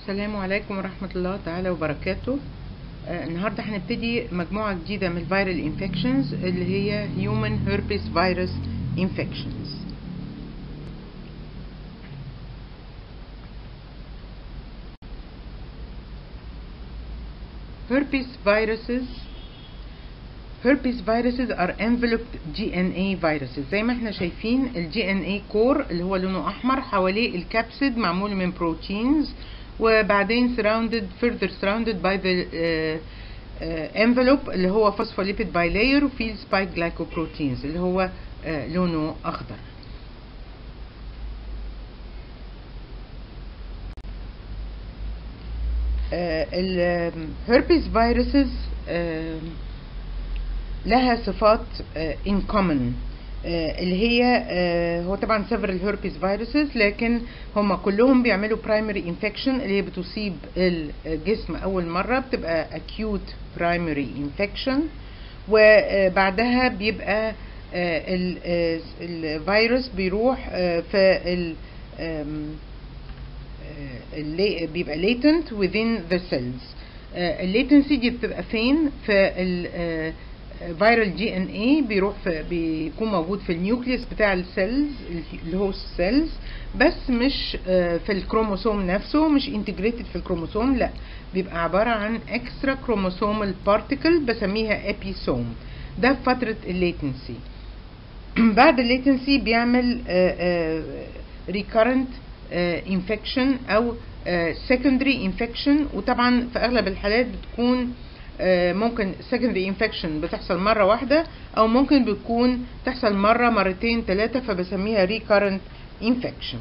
السلام عليكم ورحمة الله تعالى وبركاته آه، النهاردة هنبتدي مجموعة جديدة من الفيرال انفكشنز اللي هي Human Herpes Virus Infections Herpes viruses Herpes viruses are enveloped DNA viruses زي ما احنا شايفين ال DNA core اللي هو لونه احمر حواليه الكبسيد معمول من بروتينز وبعدين surrounded further surrounded by the uh, uh, envelope اللي هو phospholipid bilayer وفيه spike glycoproteins اللي هو uh, لونه اخضر الهربيس فيروسز لها صفات in common اللي هي هو طبعا several herpes viruses لكن هم كلهم بيعملوا primary infection اللي هي بتصيب الجسم أول مرة بتبقى acute primary infection وبعدها بيبقى الفيروس بيروح في ال بيبقى latent within the cells الليتنسي دي بتبقى فين في ال فيرال جي ان اي بيروح في بيكون موجود في النيوكليوس بتاع السيلز الهوست سيلز بس مش في الكروموسوم نفسه مش انتجريتد في الكروموسوم لا بيبقى عباره عن اكسترا كروموسومال بارتيكل بسميها ابيسوم ده في فتره الليتنسي بعد الليتنسي بيعمل ريكارنت انفكشن او secondary infection وطبعا في اغلب الحالات بتكون ممكن secondary infection بتحصل مرة واحدة أو ممكن بتكون تحصل مرة مرتين ثلاثة فبسميها recurrent infection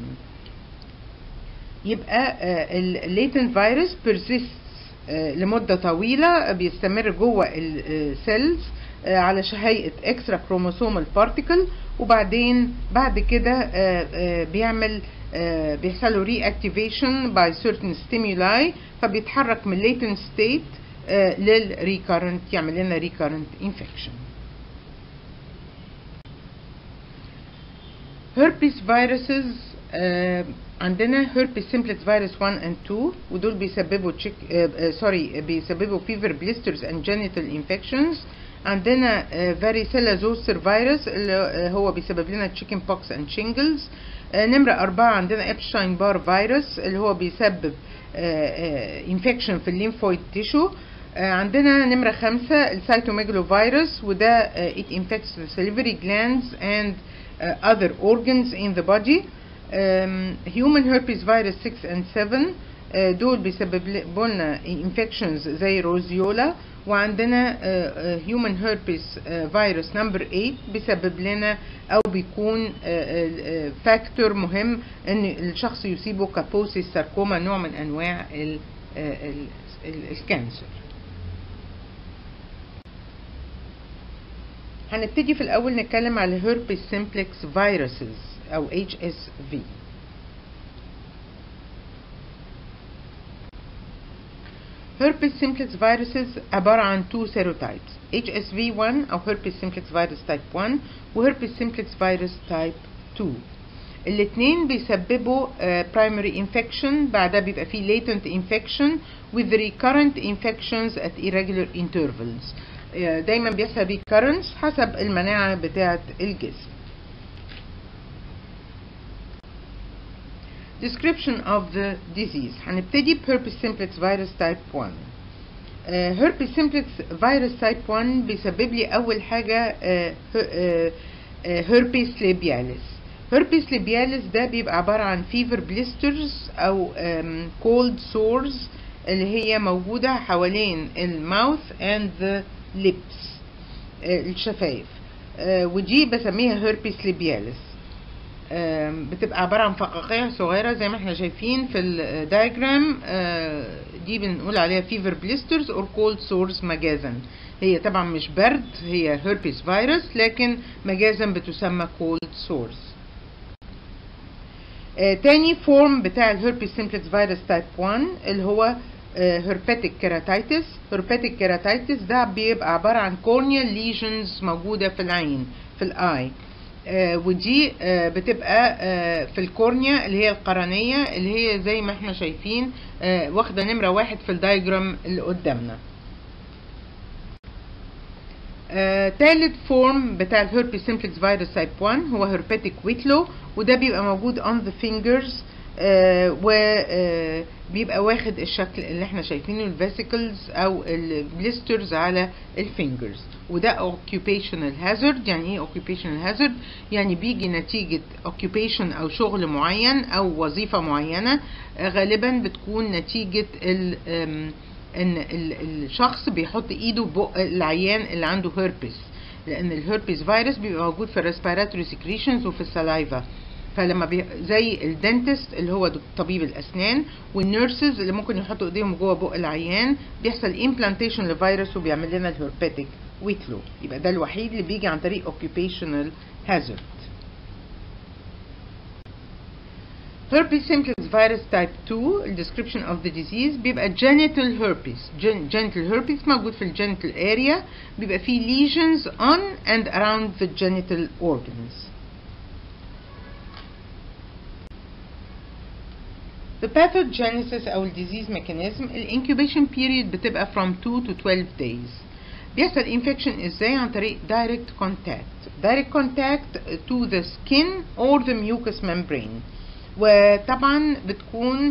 يبقى ال latent virus persists لمدة طويلة بيستمر جوه السيلز على هيئة extra chromosomal particle وبعدين بعد كده بيعمل بيحصل له reactivation by certain stimuli فبيتحرك من latent state للريكارنت يعمل لنا ريكارنت انفكشن herpes viruses آه عندنا herpes simplex virus 1 and 2 ودول بيسببوا تشيك سوري بيسببوا fever blisters and genital infections عندنا آه varicella zoster virus اللي هو بيسبب لنا chicken pox and shingles آه نمرة أربعة عندنا ابشتاين بار فيروس اللي هو بيسبب انفكشن في الليمفويد تيشو عندنا نمرة خمسة السيتوميجلو فيروس وده it infects the salivary glands and uh, other organs in the body um, human herpes virus 6 and 7 uh, دول بيسببوا لنا infections زي روزيولا وعندنا uh, uh, human herpes uh, virus number 8 بيسبب لنا او بيكون فاكتور مهم ان الشخص يصيبه كابوسي ساركوما نوع من انواع ال ال الكانسر هنبتدي في الأول نتكلم على herpes simplex viruses أو HSV herpes simplex viruses عبارة عن two serotypes HSV1 أو herpes simplex virus type 1 و herpes simplex virus type 2 الاتنين بيسببوا uh, primary infection بعدها بيبقى فيه latent infection with recurrent infections at irregular intervals دايما بيحصل recurrence حسب المناعة بتاعة الجسم description of the disease هنبتدي ب herpes simplex virus type 1 uh, herpes simplex virus type 1 بيسبب لي أول حاجة uh, uh, herpes labialis herpes labialis ده بيبقى عبارة عن fever blisters أو um, cold sores اللي هي موجودة حوالين الماوث and the lips الشفايف ودي بسميها هيربيس ليبياليس بتبقى عبارة عن فقاقيع صغيرة زي ما احنا شايفين في الدايجرام دي بنقول عليها فيفر بليسترز اور كولد سورز مجازا هي طبعا مش برد هي هيربيس فيروس لكن مجازا بتسمى كولد سورز تاني فورم بتاع الهيربيس سيمبلكس فيروس تايب 1 اللي هو هرباتيك كيراتايتس هرباتيك كيراتايتس ده بيبقى عبارة عن كورنيال ليجنز موجودة في العين في الاي آه، ودي آه، بتبقى آه، في الكورنيا اللي هي القرنية اللي هي زي ما احنا شايفين آه، واخدة نمرة واحد في الدايجرام اللي قدامنا آه، تالت فورم بتاع الهربي سيمبلكس فيروس تايب 1 هو هرباتيك ويتلو وده بيبقى موجود on the fingers وبيبقى واخد الشكل اللي احنا شايفينه الفيسيكلز او البليسترز على الفينجرز وده occupational hazard يعني ايه occupational hazard يعني بيجي نتيجة occupation او شغل معين او وظيفة معينة آه، غالبا بتكون نتيجة ال آم، ان ال- الشخص بيحط ايده في بق العيان اللي عنده هيربس لان الهيربس فيروس بيبقى موجود في الريسبيراتوري سكريشنز وفي السلايفا فلما بي... زي الدنتست اللي هو دك- طبيب الاسنان والنيرسز اللي ممكن يحطوا ايديهم جوه بق العيان بيحصل امبلانتيشن لفيروس وبيعمل لنا الهرباتيك ويتلو يبقى ده الوحيد اللي بيجي عن طريق occupational hazard herpes simplex virus type 2 ال description of the disease بيبقى genital herpes Gen- genital herpes موجود في الجينيتال area بيبقى فيه lesions on and around the genital organs The pathogenesis أو ال disease mechanism ال incubation period بتبقى from 2 to 12 days بيحصل infection ازاي عن طريق direct contact direct contact to the skin or the mucous membrane وطبعا بتكون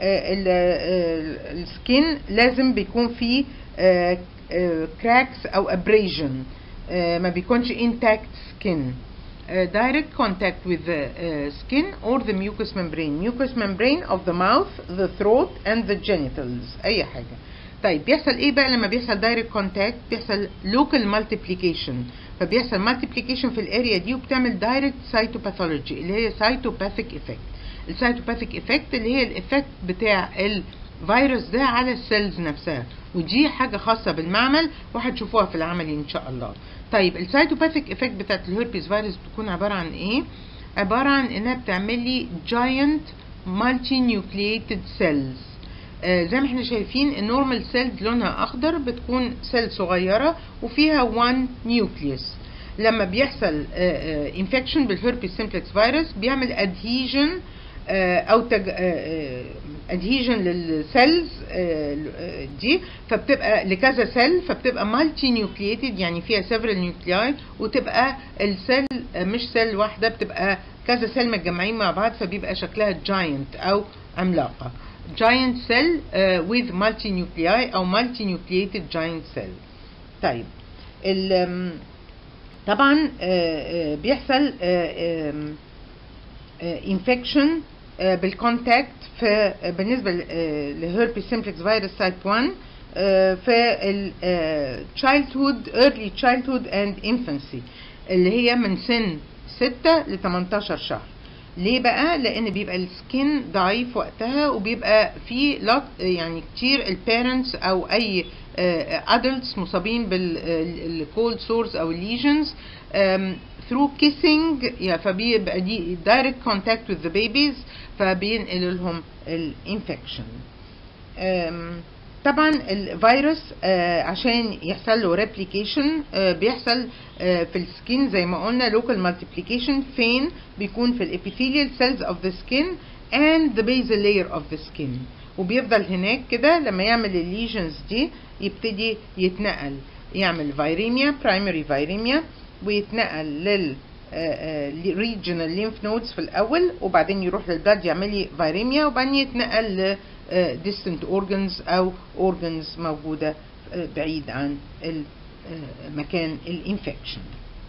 السكين لازم بيكون فيه كراكس او abrasion آه، ما بيكونش intact skin uh, direct contact with the uh, skin or the mucous membrane mucous membrane of the mouth the throat and the genitals اي حاجه طيب بيحصل ايه بقى لما بيحصل direct contact بيحصل local multiplication فبيحصل multiplication في الاريا دي وبتعمل direct cytopathology اللي هي cytopathic effect السيتوباثيك افكت اللي هي الافكت بتاع الفيروس ده على السيلز نفسها ودي حاجه خاصه بالمعمل وهتشوفوها في العملي ان شاء الله طيب السيتوباثيك افكت بتاعت الهربيز فيروس بتكون عباره عن ايه عباره عن انها بتعمل لي جاينت مالتي نيوكلييتد سيلز زي ما احنا شايفين النورمال سيلز لونها اخضر بتكون سيل صغيره وفيها 1 نيوكليوس لما بيحصل انفكشن بالهربيس سيمبلكس فيروس بيعمل ادهيجن او ادهيجن للسيلز دي فبتبقى لكذا سيل فبتبقى مالتي نيوكلييتد يعني فيها سيفرال نيوكلياي وتبقى السيل مش سيل واحده بتبقى كذا سيل متجمعين مع بعض فبيبقى شكلها جاينت او عملاقه giant cell uh, with multi nuclei او multi nucleated giant cell طيب ال طبعا آه، آه، بيحصل انفكشن بالكونتاكت في بالنسبه لهيربي سيمبلكس فيروس تايب 1 آه، في التشايلدهود early childhood and infancy اللي هي من سن 6 ل 18 شهر ليه بقى لان بيبقى السكين ضعيف وقتها وبيبقى في لوت يعني كتير البيرنتس او اي ادلتس مصابين بالكولد سورز او الليجنز through kissing يعني فبيبقى دي direct contact with the babies فبينقل لهم الانفكشن طبعا الفيروس آه، عشان يحصل له ريبليكيشن بيحصل آه، في السكين زي ما قلنا لوكال مالتيبليكيشن فين بيكون في الابيثيليال سيلز اوف ذا سكين and the basal layer of the skin وبيفضل هناك كده لما يعمل الليجنز دي يبتدي يتنقل يعمل فيريميا برايمري فيريميا ويتنقل لل ريجنال ليمف نودز في الاول وبعدين يروح للبلاد يعمل لي فيريميا وبعدين يتنقل ل distant organs او organs موجوده آه، بعيد عن ال- آه، مكان الانفكشن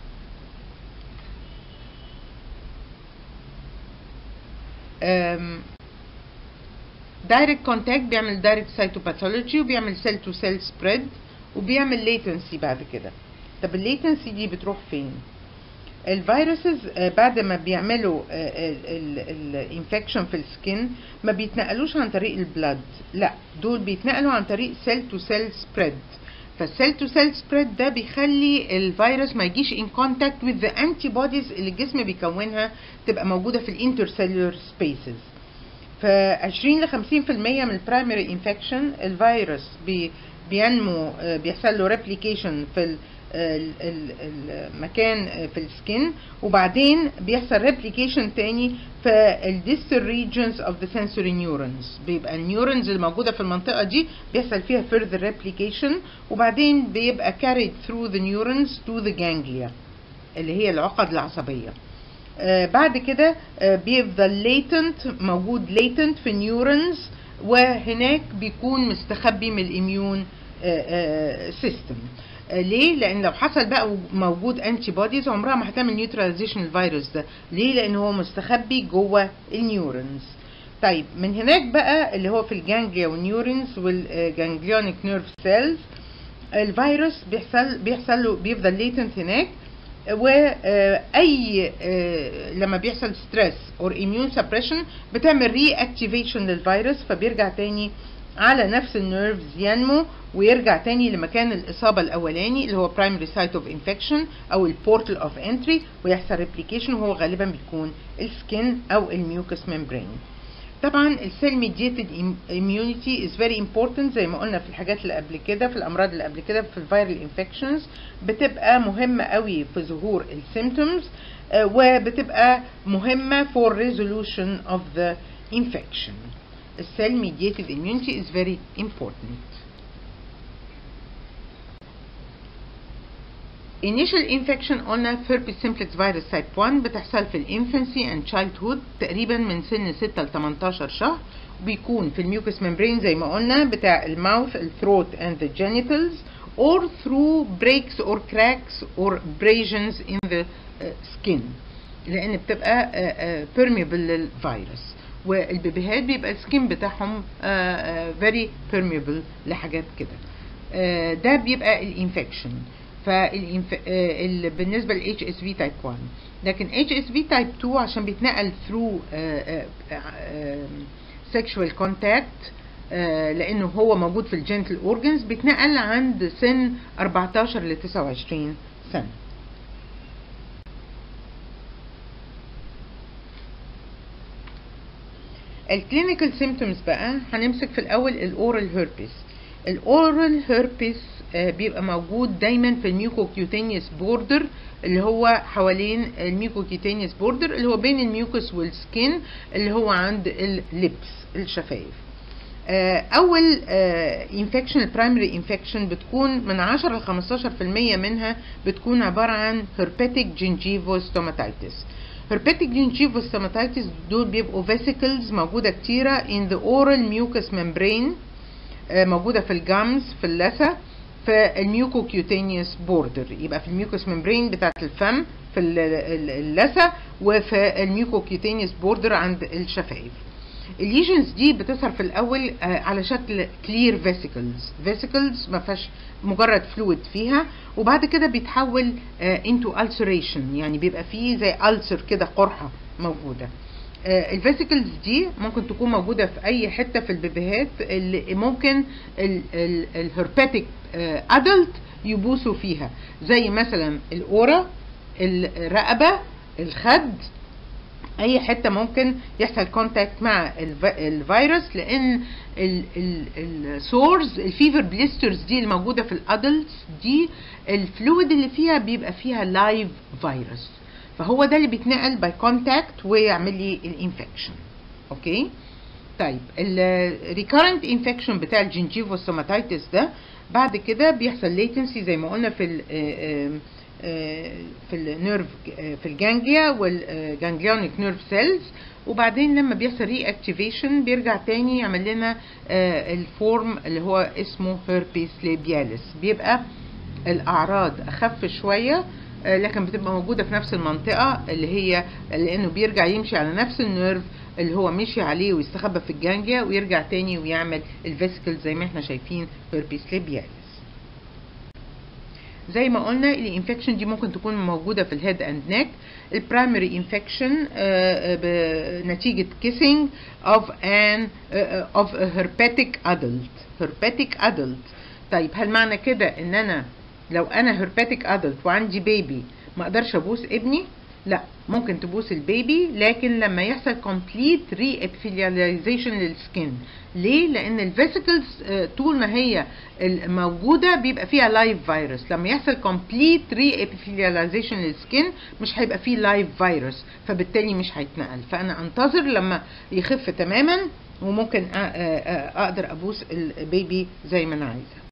دايركت كونتاكت بيعمل دايركت سايتوباثولوجي وبيعمل سيل تو سيل سبريد وبيعمل ليتنسي بعد كده طب الليتنسي دي بتروح فين الفيروسز بعد ما بيعملوا الانفكشن في السكين ما بيتنقلوش عن طريق البلد لا دول بيتنقلوا عن طريق سيل تو سيل سبريد فالسيل تو سيل سبريد ده بيخلي الفيروس ما يجيش ان كونتاكت وذ ذا انتي بوديز اللي الجسم بيكونها تبقى موجوده في الانترسيلولر سبيسز ف 20 ل 50% من البرايمري انفكشن الفيروس بي بينمو آه، بيحصل له ريبليكيشن في ال- ال- المكان في السكين وبعدين بيحصل ريبليكيشن تاني في الديستال ريجنز اوف ذا sensory neurons بيبقى النيورونز اللي موجوده في المنطقه دي بيحصل فيها further replication وبعدين بيبقى carried through the neurons to the ganglia اللي هي العقد العصبيه آه بعد كده آه بيفضل latent موجود latent في نيورونز وهناك بيكون مستخبي من الاميون سيستم ليه؟ لان لو حصل بقى موجود انتي بوديز عمرها ما هتعمل نيوتراليزيشن الفيروس ده، ليه؟ لان هو مستخبي جوه النيورونز. طيب من هناك بقى اللي هو في الجانجليا والنيورونز والجانجليونيك نيرف سيلز الفيروس بيحصل بيحصل له بيفضل ليتنت هناك واي لما بيحصل ستريس اور اميون سبريشن بتعمل ري اكتيفيشن للفيروس فبيرجع تاني على نفس النيرفز ينمو ويرجع تاني لمكان الإصابة الأولاني اللي هو primary site of infection أو البورتال of entry ويحصل replication وهو غالبا بيكون السكين أو الميوكس membrane. طبعا السيل mediated immunity is very important زي ما قلنا في الحاجات اللي قبل كده في الأمراض اللي قبل كده في الفيرال infections بتبقى مهمة قوي في ظهور السيمتومز وبتبقى مهمة for resolution of the infection. cell mediated immunity is very important. Initial infection قلنا herpes simplex virus type 1 بتحصل في الانفانسي and childhood تقريبا من سن 6 ل 18 شهر بيكون في الميوكس membrane زي ما قلنا بتاع الماوث الثروت and the genitals or through breaks or cracks or abrasions in the uh, skin لان بتبقى uh, uh, permeable للفيروس والبيبيهات بيبقى السكين بتاعهم فيري بيرميبل لحاجات كده آه ده بيبقى الانفكشن فالإنف... آه بالنسبه للاتش اس في تايب 1 لكن اتش اس في تايب 2 عشان بيتنقل ثرو سexual contact آه لانه هو موجود في الجنتل اورجنز بيتنقل عند سن 14 ل 29 سنه الكلينيكال سيمتومز بقى هنمسك في الاول الاورال هيربيس الاورال هيربيس بيبقى موجود دايما في الميوكوكيوتينيوس بوردر اللي هو حوالين الميوكوكيوتينيوس بوردر اللي هو بين الميوكس والسكين اللي هو عند اللبس الشفايف اول انفكشن البرايمري انفكشن بتكون من 10 ل 15% منها بتكون عباره عن هرباتيك جينجيفوستوماتيتس herpetic gingivitis دول بيبقوا vesicles موجودة كتيرة in the oral mucous membrane موجودة في الجامز في اللثة في الميوكوكيوتينيوس بوردر يبقى في الميوكوس ممبرين بتاعت الفم في اللثة وفي الميوكوكيوتينيوس بوردر عند الشفايف الليجنز دي بتظهر في الاول على شكل كلير فيسيكلز فيسيكلز ما فيهاش مجرد فلويد فيها وبعد كده بيتحول انتو ulceration يعني بيبقى فيه زي ألسر كده قرحه موجوده الفيسيكلز دي ممكن تكون موجوده في اي حته في البيبيهات اللي ممكن الهرباتيك ادلت يبوسوا فيها زي مثلا الاورا الرقبه الخد اي حته ممكن يحصل كونتاكت مع الفيروس لان السورز الفيفر بليسترز دي الموجوده في الادلتس دي الفلويد اللي فيها بيبقى فيها لايف فيروس فهو ده اللي بيتنقل باي كونتاكت ويعمل لي الانفكشن اوكي طيب الريكارنت انفكشن بتاع الجنجيفوستوماتيتس ده بعد كده بيحصل ليتنسي زي ما قلنا في ال في النيرف في الجانجليا والجانجليونيك نيرف سيلز وبعدين لما بيحصل ري اكتيفيشن بيرجع تاني يعمل لنا الفورم اللي هو اسمه هيربيس ليبياليس بيبقى الاعراض اخف شويه لكن بتبقى موجوده في نفس المنطقه اللي هي لانه بيرجع يمشي على نفس النيرف اللي هو مشي عليه ويستخبى في الجانجيا ويرجع تاني ويعمل الفيسيكل زي ما احنا شايفين هيربيس ليبياليس زي ما قلنا الانفكشن دي ممكن تكون موجوده في الهيد اند نيك البرايمري انفكشن نتيجه كيسنج اوف ان اوف هرباتيك ادلت هرباتيك ادلت طيب هل معنى كده ان انا لو انا هرباتيك ادلت وعندي بيبي ما اقدرش ابوس ابني لا ممكن تبوس البيبي لكن لما يحصل complete re-epithelialization للسكين ليه؟ لأن الفيسيكلز طول ما هي موجودة بيبقى فيها لايف فيروس لما يحصل complete re-epithelialization للسكين مش هيبقى فيه لايف فيروس فبالتالي مش هيتنقل فأنا أنتظر لما يخف تماما وممكن أقدر أبوس البيبي زي ما أنا عايزة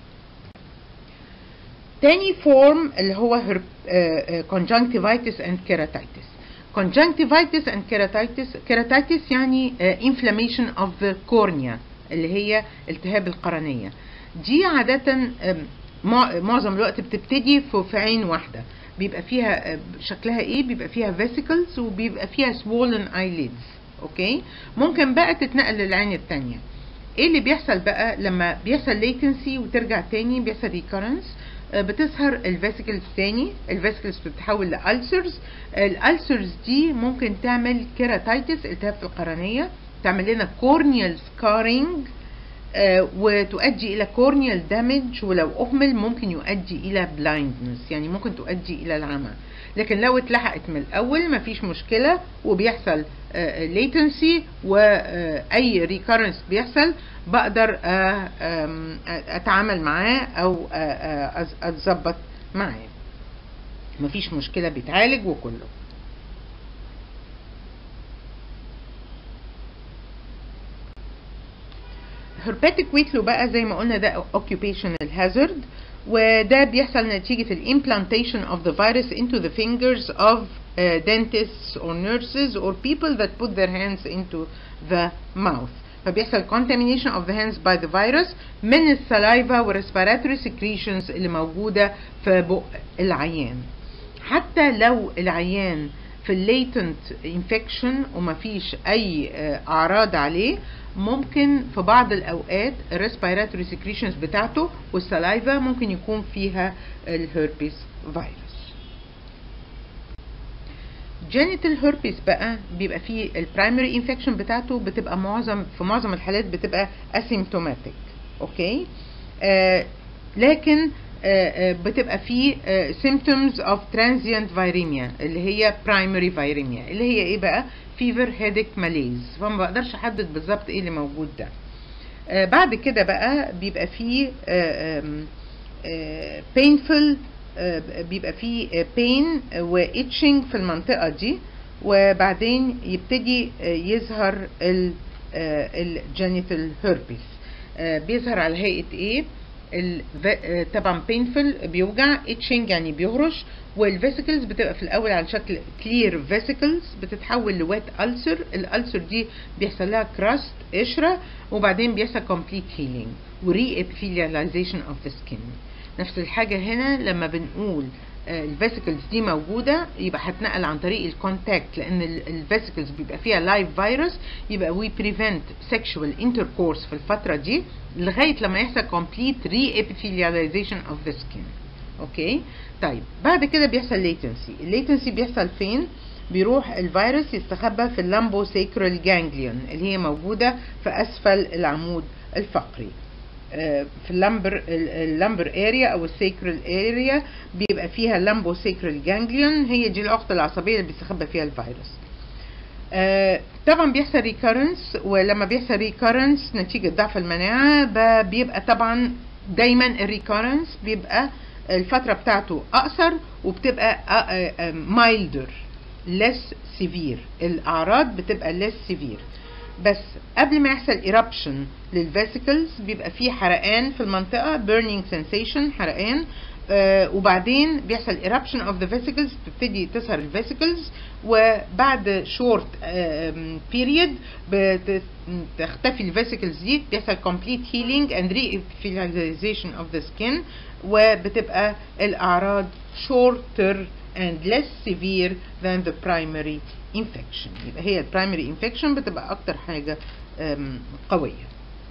تاني فورم اللي هو conjunctivitis and keratitis conjunctivitis and keratitis keratitis يعني uh, inflammation of the cornea اللي هي التهاب القرنية دي عادة معظم الوقت بتبتدي في عين واحدة بيبقى فيها شكلها ايه بيبقى فيها vesicles وبيبقى فيها swollen eyelids اوكي ممكن بقى تتنقل للعين التانية ايه اللي بيحصل بقى لما بيحصل latency وترجع تاني بيحصل recurrence بتظهر الفيسيكلز تاني الفيسيكلز بتتحول لألسرز الألسرز دي ممكن تعمل كيراتايتس التهاب في القرنية تعمل لنا كورنيال سكارينج وتؤدي إلى كورنيال دامج ولو أهمل ممكن يؤدي إلى بلايندنس يعني ممكن تؤدي إلى العمى لكن لو اتلحقت من الأول مفيش مشكلة وبيحصل ليتنسي وأي ريكارنس بيحصل بقدر أتعامل معاه أو أتظبط معاه مفيش مشكلة بيتعالج وكله هرباتيك ويكلو بقى زي ما قلنا ده occupational hazard وده بيحصل نتيجة الامبلانتيشن of the virus into the fingers of uh, dentists or nurses or people that put their hands into the mouth فبيحصل contamination of the hands by the virus من السلايفا والريسبيراتوري secretions اللي موجودة في بق العيان حتى لو العيان في الليتنت انفكشن ومفيش اي اعراض عليه ممكن في بعض الاوقات الريسبيراتوري سكريشنز بتاعته والسلايفا ممكن يكون فيها الهربيس فيروس جينيتال هيربيس بقى بيبقى فيه البرايمري انفكشن بتاعته بتبقى معظم في معظم الحالات بتبقى اسيمتوماتيك اوكي آه لكن آه بتبقى فيه آه symptoms of transient viremia اللي هي primary viremia اللي هي ايه بقى fever headache malaise فما بقدرش احدد بالظبط ايه اللي موجود ده آه بعد كده بقى بيبقى فيه painful بيبقى فيه pain وitching في المنطقة دي وبعدين يبتدي يظهر الجينيتال هيربيس بيظهر على هيئة ايه طبعا painful بيوجع itching يعني بيهرش والفيسيكلز بتبقى في الاول على شكل clear vesicles بتتحول لويت ألسر الألسر دي بيحصل لها كراست قشرة وبعدين بيحصل complete healing وري epithelialization of the skin نفس الحاجة هنا لما بنقول الفيسيكلز دي موجودة يبقى هتنقل عن طريق الكونتاكت لأن الفيسيكلز بيبقى فيها لايف فيروس يبقى وي بريفنت سexual intercourse في الفترة دي لغاية لما يحصل complete re-epithelialization of the skin اوكي طيب بعد كده بيحصل latency الليتنسي بيحصل فين بيروح الفيروس يستخبى في اللامبو سيكرال جانجليون اللي هي موجودة في أسفل العمود الفقري في اللامبر اللامبر اريا او السيكرال اريا بيبقى فيها اللامبو سيكرال جانجليون هي دي العقده العصبيه اللي بيستخبى فيها الفيروس طبعا بيحصل ريكارنس ولما بيحصل ريكارنس نتيجه ضعف المناعه بيبقى طبعا دايما الريكارنس بيبقى الفتره بتاعته اقصر وبتبقى مايلدر less severe الاعراض بتبقى less severe بس قبل ما يحصل eruption للفيسيكلز بيبقى فيه حرقان في المنطقة burning sensation حرقان آه وبعدين بيحصل eruption of the vesicles بتبتدي تظهر الفيسيكلز وبعد short آه period بتختفي الفيسيكلز دي بيحصل complete healing and re-epithelialization of the skin وبتبقى الأعراض shorter and less severe than the primary infection يبقى هي البرايمري انفكشن بتبقى اكتر حاجة قوية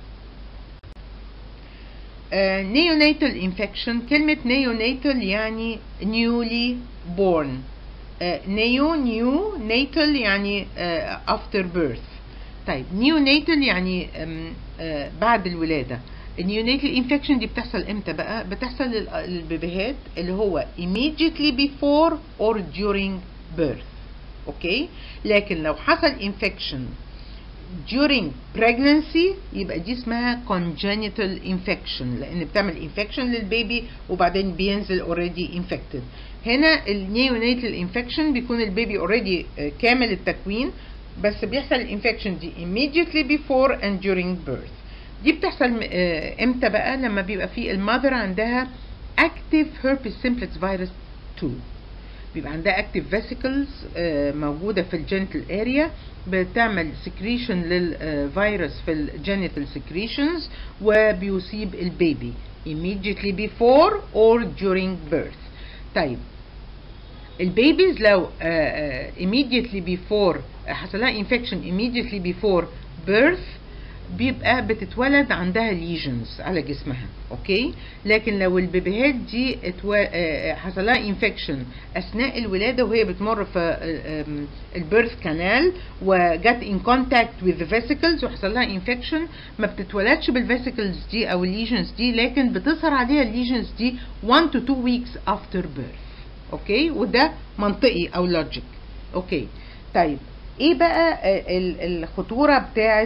نيوناتال انفكشن كلمة نيوناتال يعني newly born نيو نيو ناتال يعني uh, after birth طيب نيوناتال يعني um, uh, بعد الولادة النيوناتال انفكشن دي بتحصل امتى بقى بتحصل للبيبيهات اللي هو immediately before or during birth اوكي لكن لو حصل infection during pregnancy يبقى دي اسمها congenital infection لان بتعمل infection للبيبي وبعدين بينزل already infected هنا النيونيتال infection بيكون البيبي already كامل التكوين بس بيحصل الانفكشن دي immediately before and during birth دي بتحصل امتى بقى لما بيبقى في المذر عندها active herpes simplex virus 2 بيبقى عندها active vesicles موجودة في الجنتل اريا بتعمل secretion للفيروس في الجينيتال secretions وبيصيب البيبي immediately before or during birth طيب البيبيز لو uh, uh, immediately before حصل لها infection immediately before birth بيبقى بتتولد عندها ليجنز على جسمها اوكي لكن لو البيبيهات دي اتو... حصل لها انفكشن اثناء الولاده وهي بتمر في البيرث كانال وجت ان كونتاكت وذ ذا فيسيكلز وحصل لها انفكشن ما بتتولدش بالفيسيكلز دي او الليجنز دي لكن بتظهر عليها الليجنز دي 1 to 2 weeks after birth اوكي وده منطقي او لوجيك اوكي طيب ايه بقى الخطوره بتاعه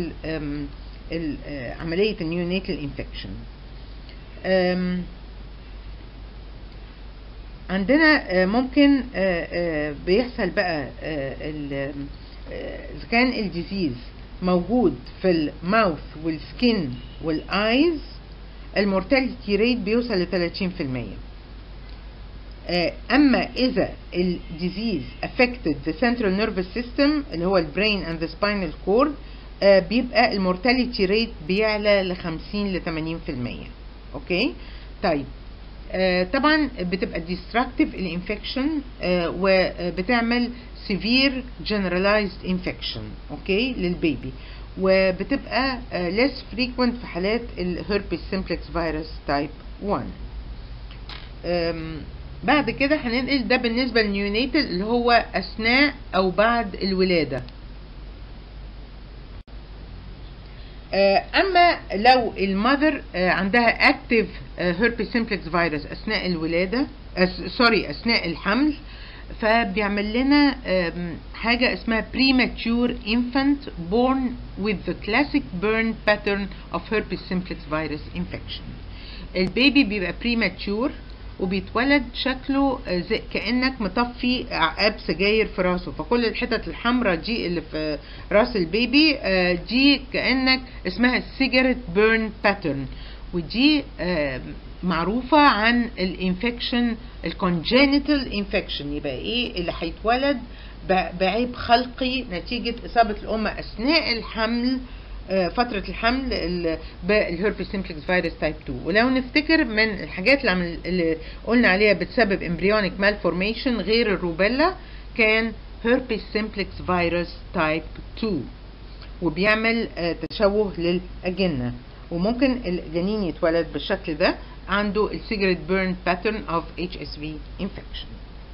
عمليه النيونيتال انفكشن عندنا ممكن بيحصل بقى اذا كان الديزيز موجود في الماوث والسكين والايز المورتاليتي ريت بيوصل ل 30% اما اذا الديزيز affected the central nervous system اللي هو البرين and the spinal cord بيبقى المورتاليتي ريت بيعلى ل 50 ل 80% اوكي طيب طبعا بتبقى destructive الانفكشن وبتعمل severe generalized infection اوكي للبيبي وبتبقى less frequent في حالات الهربس simplex فيروس تايب 1 بعد كده هننقل ده بالنسبة للنيونيتال اللي هو أثناء أو بعد الولادة أما لو المذر عندها active herpes simplex فيروس أثناء الولادة سوري أثناء الحمل فبيعمل لنا حاجة اسمها premature infant born with the classic burn pattern of herpes simplex virus infection البيبي بيبقى premature وبيتولد شكله زي كانك مطفي عقاب سجاير في راسه فكل الحتت الحمراء دي اللي في راس البيبي دي كانك اسمها سيجاريت بيرن باترن ودي معروفة عن الانفكشن الكونجينيتال انفكشن يبقى ايه اللي هيتولد بعيب خلقي نتيجة اصابة الام اثناء الحمل فترة الحمل بالهربس سيمبلكس فيروس تايب 2 ولو نفتكر من الحاجات اللي, اللي قلنا عليها بتسبب امبريونيك مالفورميشن غير الروبيلا كان هربس سيمبلكس فيروس تايب 2 وبيعمل تشوه للأجنة وممكن الجنين يتولد بالشكل ده عنده السيجريت بيرن باترن اوف اتش اس في انفكشن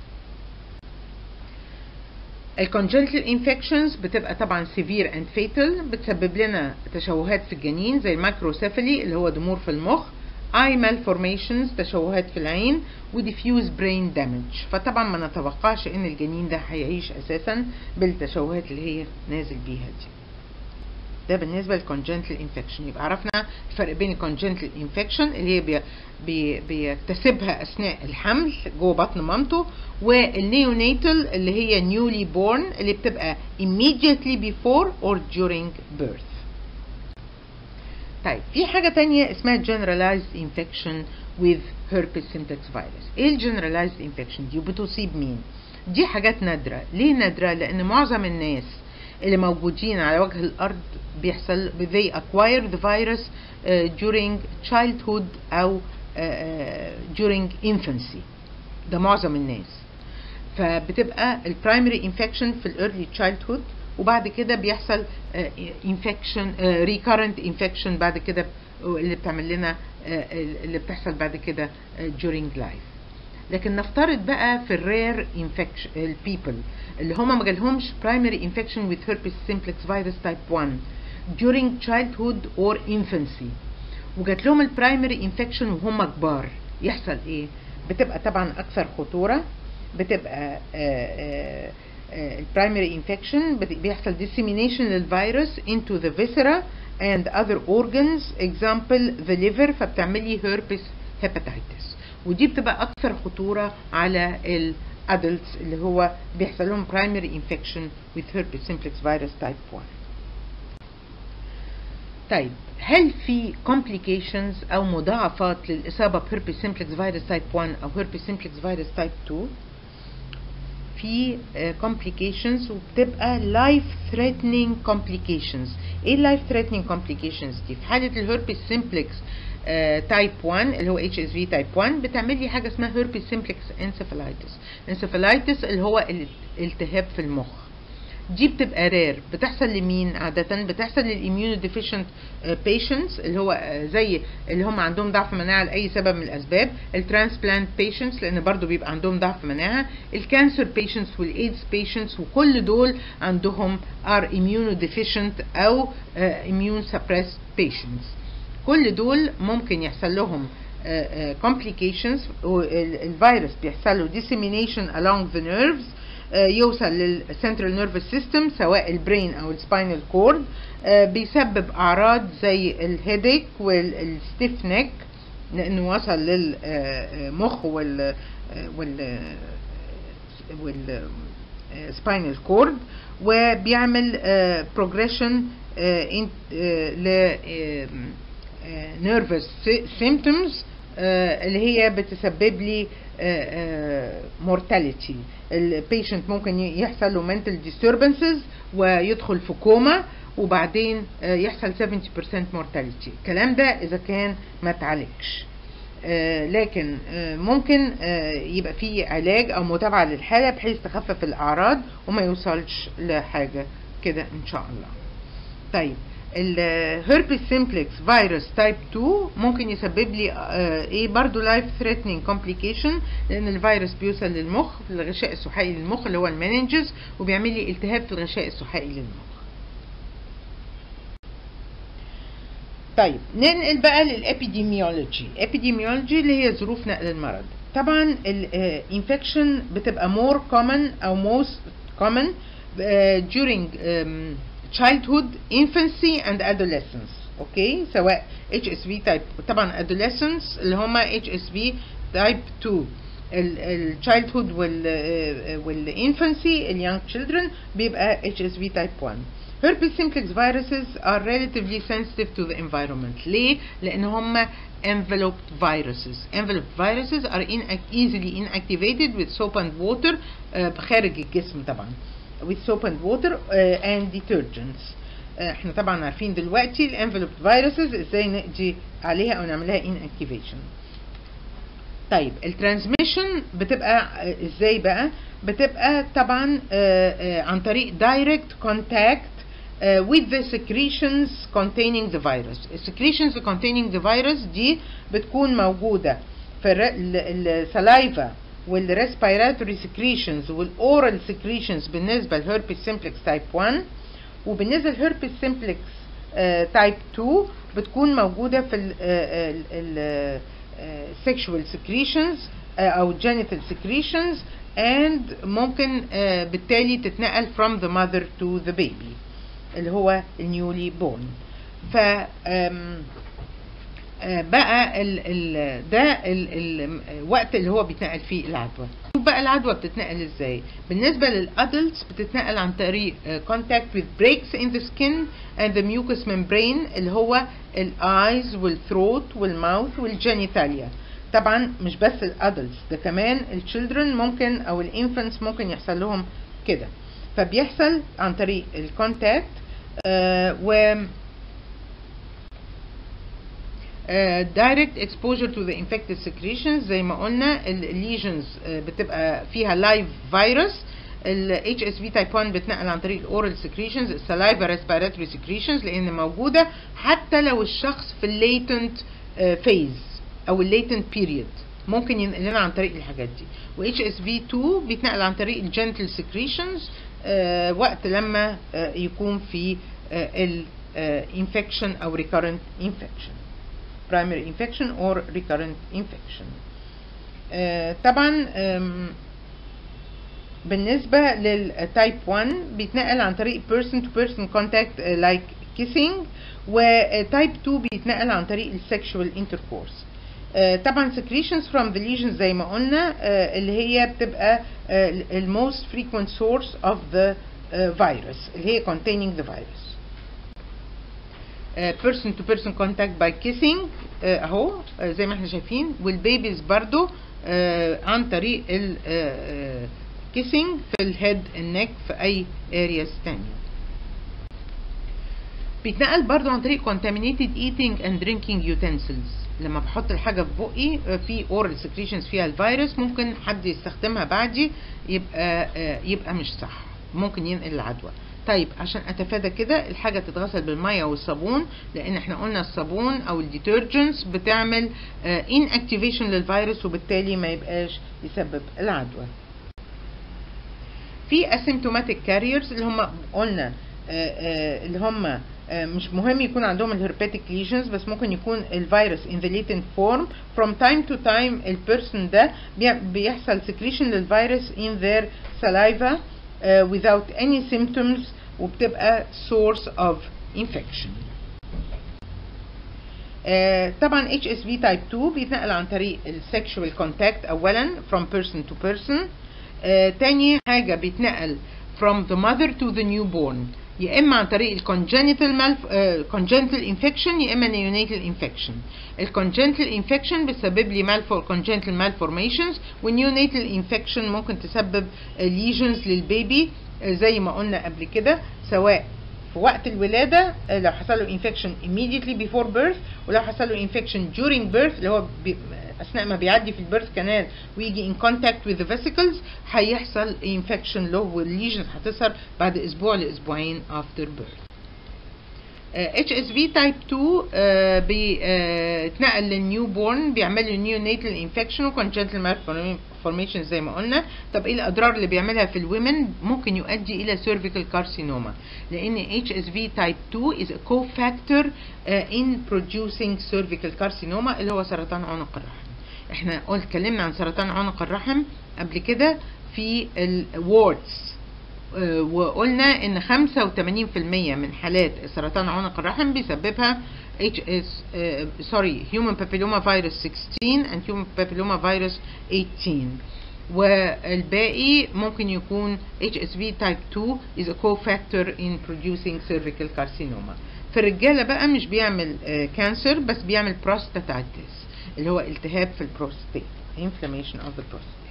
الكونجنتال انفكشنز بتبقى طبعا سيفير اند فيتال بتسبب لنا تشوهات في الجنين زي الماكروسيفالي اللي هو ضمور في المخ اي مالفورميشنز تشوهات في العين وديفيوز برين دامج فطبعا ما نتوقعش ان الجنين ده هيعيش اساسا بالتشوهات اللي هي نازل بيها دي ده بالنسبه للكونجنتال انفكشن يبقى عرفنا الفرق بين الكونجنتال انفكشن اللي هي بي بي بيكتسبها اثناء الحمل جوه بطن مامته والنيونيتال اللي هي نيولي بورن اللي بتبقى immediately before or during birth طيب في حاجه تانية اسمها generalized infection with herpes simplex virus ايه الجنراليزد انفكشن دي وبتصيب مين دي حاجات نادره ليه نادره لان معظم الناس اللي موجودين على وجه الارض بيحصل they acquire the virus uh, during childhood او uh, during infancy ده معظم الناس فبتبقى البرايمري انفكشن في الايرلي childhood وبعد كده بيحصل انفكشن ريكارنت انفكشن بعد كده اللي بتعمل لنا اللي بتحصل بعد كده during life لكن نفترض بقى في الرير انفكشن البيبل اللي هم ما جالهمش primary infection with herpes simplex virus type 1 during childhood or infancy وجات لهم البرايمري انفكشن وهم كبار يحصل ايه بتبقى طبعا اكثر خطوره بتبقى البرايمري انفكشن بيحصل dissemination للفيروس into the viscera and other organs example the liver فبتعملي herpes hepatitis ودي بتبقى اكثر خطوره على الادلتس اللي هو بيحصل لهم primary infection with herpes simplex virus type 1 طيب هل في complications او مضاعفات للاصابه بهربس سيمبلكس فيروس تايب 1 او هربس سيمبلكس فيروس تايب 2 في uh, complications وبتبقى life threatening complications ايه life threatening complications دي في حاله الهربس سيمبلكس تايب 1 اللي هو اتش اس في تايب 1 بتعمل لي حاجه اسمها هربس سيمبلكس انسفالايتس انسفالايتس اللي هو الالتهاب في المخ دي بتبقى رير بتحصل لمين عادة بتحصل للإميونو ديفيشنت بيشنتس اللي هو زي اللي هم عندهم ضعف مناعة لأي سبب من الأسباب الترانسبلانت بيشنتس لأن برضو بيبقى عندهم ضعف مناعة الكانسر بيشنتس والإيدز بيشنتس وكل دول عندهم are immunodeficient أو uh, immune suppressed patients كل دول ممكن يحصل لهم uh, uh, complications الفيروس بيحصل له dissemination along the nerves يوصل للسنترال نيرفس سيستم سواء البرين او السباينال كورد بيسبب اعراض زي الهيديك والستيف نيك لانه وصل للمخ وال وال وال سباينال كورد وبيعمل بروجريشن ل نيرفس سيمبتومز اللي هي بتسبب لي مورتاليتي البيشنت ممكن يحصل له mental disturbances ويدخل في كوما وبعدين يحصل 70% mortality الكلام ده اذا كان ما اتعالجش لكن ممكن يبقى في علاج او متابعه للحاله بحيث تخفف الاعراض وما يوصلش لحاجه كده ان شاء الله طيب الهربس سيمبلكس فيروس تايب 2 ممكن يسبب لي آه ايه برضو لايف ثريتنينج كومبليكيشن لان الفيروس بيوصل للمخ في الغشاء السحائي للمخ اللي هو المننجز وبيعمل لي التهاب في الغشاء السحائي للمخ طيب ننقل بقى للابيديميولوجي ابيديميولوجي اللي هي ظروف نقل المرض طبعا الانفكشن بتبقى more common او most common uh, during um, childhood, infancy and adolescence اوكي سواء HSV type طبعا adolescents اللي هما HSV type 2 الchildhood وال والinfancy اليونج children بيبقى HSV type 1 herpes simplex viruses are relatively sensitive to the environment ليه؟ لأن هم enveloped viruses enveloped viruses are in easily inactivated with soap and water uh, خارج الجسم طبعا with soap and water uh, and detergents uh, احنا طبعا عارفين دلوقتي الانفلوب فيروسز ازاي نقضي عليها او نعملها inactivation طيب الترانسميشن بتبقى ازاي بقى بتبقى طبعا uh, uh, عن طريق direct contact uh, with the secretions containing the virus السكريشنز containing the virus دي بتكون موجودة في السلايفا والريسبيراتوري سكريشنز والاورال سكريشنز بالنسبه للهربس سيمبلكس تايب 1 وبالنسبه للهربس سيمبلكس تايب 2 بتكون موجوده في السكشوال سكريشنز او جينيتال سكريشنز and ممكن uh, بالتالي تتنقل from the mother to the baby اللي هو النيولي بورن ف um, بقى ال ال ده ال الوقت اللي هو بيتنقل فيه العدوى شوف بقى العدوى بتتنقل ازاي بالنسبه للادلتس بتتنقل عن طريق contact with breaks in the skin and the mucous membrane اللي هو الايز والثروت والماوث والجينيتاليا طبعا مش بس الادلتس ده كمان الchildren ممكن او الانفانتس ممكن يحصل لهم كده فبيحصل عن طريق الكونتاكت آه و دايركت اكسبوجر تو ذا انفكتد سكريشنز زي ما قلنا الليجنز uh, بتبقى فيها لايف فيروس ال HSV type 1 بتنقل عن طريق الاورال سكريشنز السلايفا ريسبيراتوري سكريشنز لان موجوده حتى لو الشخص في الليتنت فيز او الليتنت بيريود ممكن ينقل لنا عن طريق الحاجات دي و HSV 2 بيتنقل عن طريق الجنتل سكريشنز uh, وقت لما uh, يكون في الانفكشن او recurrent infection primary infection or recurrent infection uh, طبعا um, بالنسبة للتايب 1 بيتنقل عن طريق person to person contact uh, like kissing وتايب 2 بيتنقل عن طريق السexual intercourse آه، طبعا secretions from the lesions زي ما قلنا آه، اللي هي بتبقى ال most frequent source of the آه، virus اللي هي containing the virus آه، person to person contact by kissing آه، اهو آه، زي ما احنا شايفين والبيبيز برضو آه، عن طريق ال آه، آه، kissing في الهيد النك في اي areas تانية بيتنقل برضو عن طريق contaminated eating and drinking utensils لما بحط الحاجة في بقي آه، في oral secretions فيها الفيروس ممكن حد يستخدمها بعدي يبقى آه، يبقى مش صح ممكن ينقل العدوى طيب عشان اتفادى كده الحاجة تتغسل بالمية والصابون لان احنا قلنا الصابون او الديترجنتس بتعمل ان اكتيفيشن للفيروس وبالتالي ما يبقاش يسبب العدوى في asymptomatic carriers اللي هم قلنا آه، آه، اللي هم آه، مش مهم يكون عندهم الهرباتيك lesions بس ممكن يكون الفيروس in the latent form from time to time البيرسون ده بي- بيحصل secretion للفيروس in their saliva uh, without any symptoms وبتبقى source of infection. آه، طبعا HSV type 2 بيتنقل عن طريق السكشوال كونتاكت اولا from person to person آه، تاني حاجة بيتنقل from the mother to the newborn يا اما عن طريق الكونجنتال malf- آه، congenital infection يا اما neonatal infection الكونجنتال infection بتسبب لي malfor congenital malformations والneonatal infection ممكن تسبب آه، lesions للبيبي آه، زي ما قلنا قبل كده سواء في وقت الولادة آه، لو حصل له infection immediately before birth ولو حصل له infection during birth اللي هو بي أثناء ما بيعدي في البيرث كانال ويجي in contact with the vesicles هيحصل infection له والليجنز هتظهر بعد أسبوع لأسبوعين after birth. اتش اس في تايب 2 آه، بيتنقل للنيو بورن بيعمل له نيونيتال انفكشن وكونجنتال مالفورميشن زي ما قلنا طب ايه الاضرار اللي بيعملها في الومن ممكن يؤدي الى سيرفيكال كارسينوما لان اتش اس في تايب 2 is a cofactor uh, in producing cervical carcinoma اللي هو سرطان عنق الرحم احنا قلت اتكلمنا عن سرطان عنق الرحم قبل كده في الوردز آه، وقلنا ان 85% من حالات سرطان عنق الرحم بيسببها HS آه، سوري human papilloma virus 16 and human papilloma virus 18 والباقي ممكن يكون HSV type 2 is a cofactor in producing cervical carcinoma في الرجالة بقى مش بيعمل كانسر بس بيعمل prostatitis اللي هو التهاب في البروستات inflammation of the prostate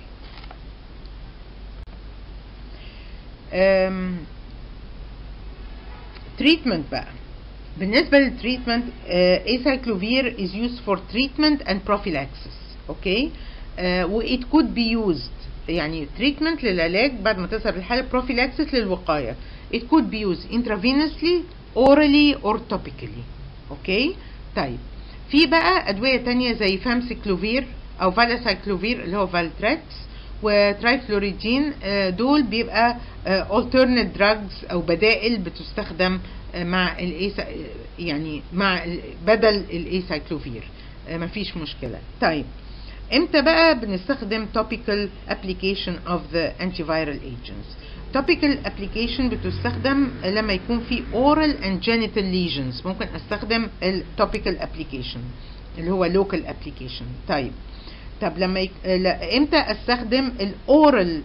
تريتمنت بقى بالنسبة للتريتمنت acyclovir is used for treatment and prophylaxis اوكي uh, و it could be used يعني treatment للعلاج بعد ما تظهر الحالة prophylaxis للوقاية it could be used intravenously orally or topically اوكي طيب في بقى أدوية تانية زي فامسيكلوفير أو فالاسايكلوفير اللي هو فالتراكس وترايفلوريدين آه، دول بيبقى آه، alternate drugs او بدائل بتستخدم آه، مع الايسا يعني مع ال- بدل الايسايكلوفير آه، مفيش مشكله طيب امتى بقى بنستخدم topical application of the antiviral agents topical application بتستخدم لما يكون في oral and genital lesions ممكن استخدم ال topical application اللي هو local application طيب طب لما يك... لا امتى استخدم الاورال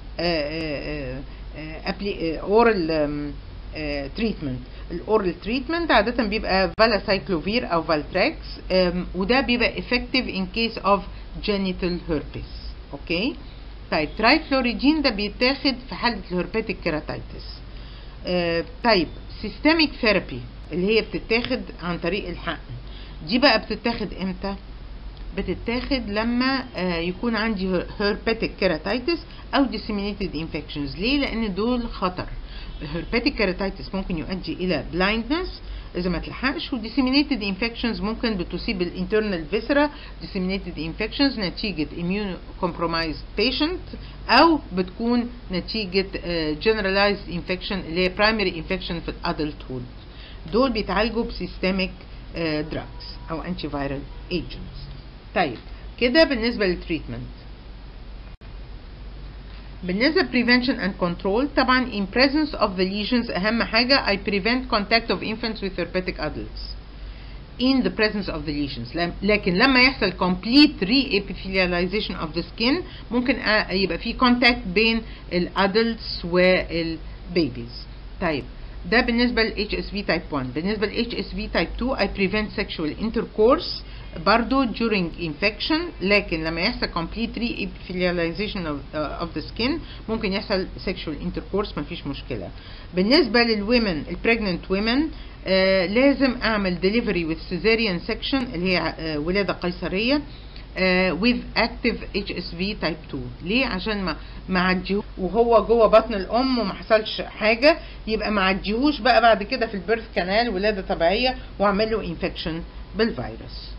اورال تريتمنت الاورال تريتمنت عاده بيبقى فالاسايكلوفير او فالتراكس وده بيبقى effective in case of genital herpes اوكي طيب ترايفلوريدين ده بيتاخد في حاله الهرباتيك كيراتايتس طيب سيستميك ثيرابي اللي هي بتتاخد عن طريق الحقن دي بقى بتتاخد امتى بتتاخد لما آه، يكون عندي herpetic keratitis او disseminated infections ليه لان دول خطر herpetic keratitis ممكن يؤدي الى blindness اذا ما تلحقش و disseminated infections ممكن بتصيب الانترنال viscera disseminated infections نتيجة immune compromised patient او بتكون نتيجة آه، generalized infection اللي هي primary infection في الادلتهود دول بيتعالجوا بسيستميك drugs او antiviral agents طيب كده بالنسبة للتريتمنت بالنسبة prevention and control طبعا in presence of the lesions أهم حاجة I prevent contact of infants with herpetic adults in the presence of the lesions لم- لكن لما يحصل complete re-epithelialization of the skin ممكن آه، يبقى في contact بين الادلتس والبيبيز طيب ده بالنسبة ل HSV type 1 بالنسبة ل HSV type 2 I prevent sexual intercourse برضو during infection لكن لما يحصل complete re-epithelialization of, uh, of the skin ممكن يحصل sexual intercourse مفيش مشكلة بالنسبة للwomen ال pregnant women آه لازم اعمل delivery with cesarean section اللي هي آه ولادة قيصرية آه with active HSV type 2 ليه عشان ما ما عديهوش وهو جوه بطن الام وما حصلش حاجه يبقى ما عديهوش بقى بعد كده في البيرث كانال ولاده طبيعيه واعمل له انفكشن بالفيروس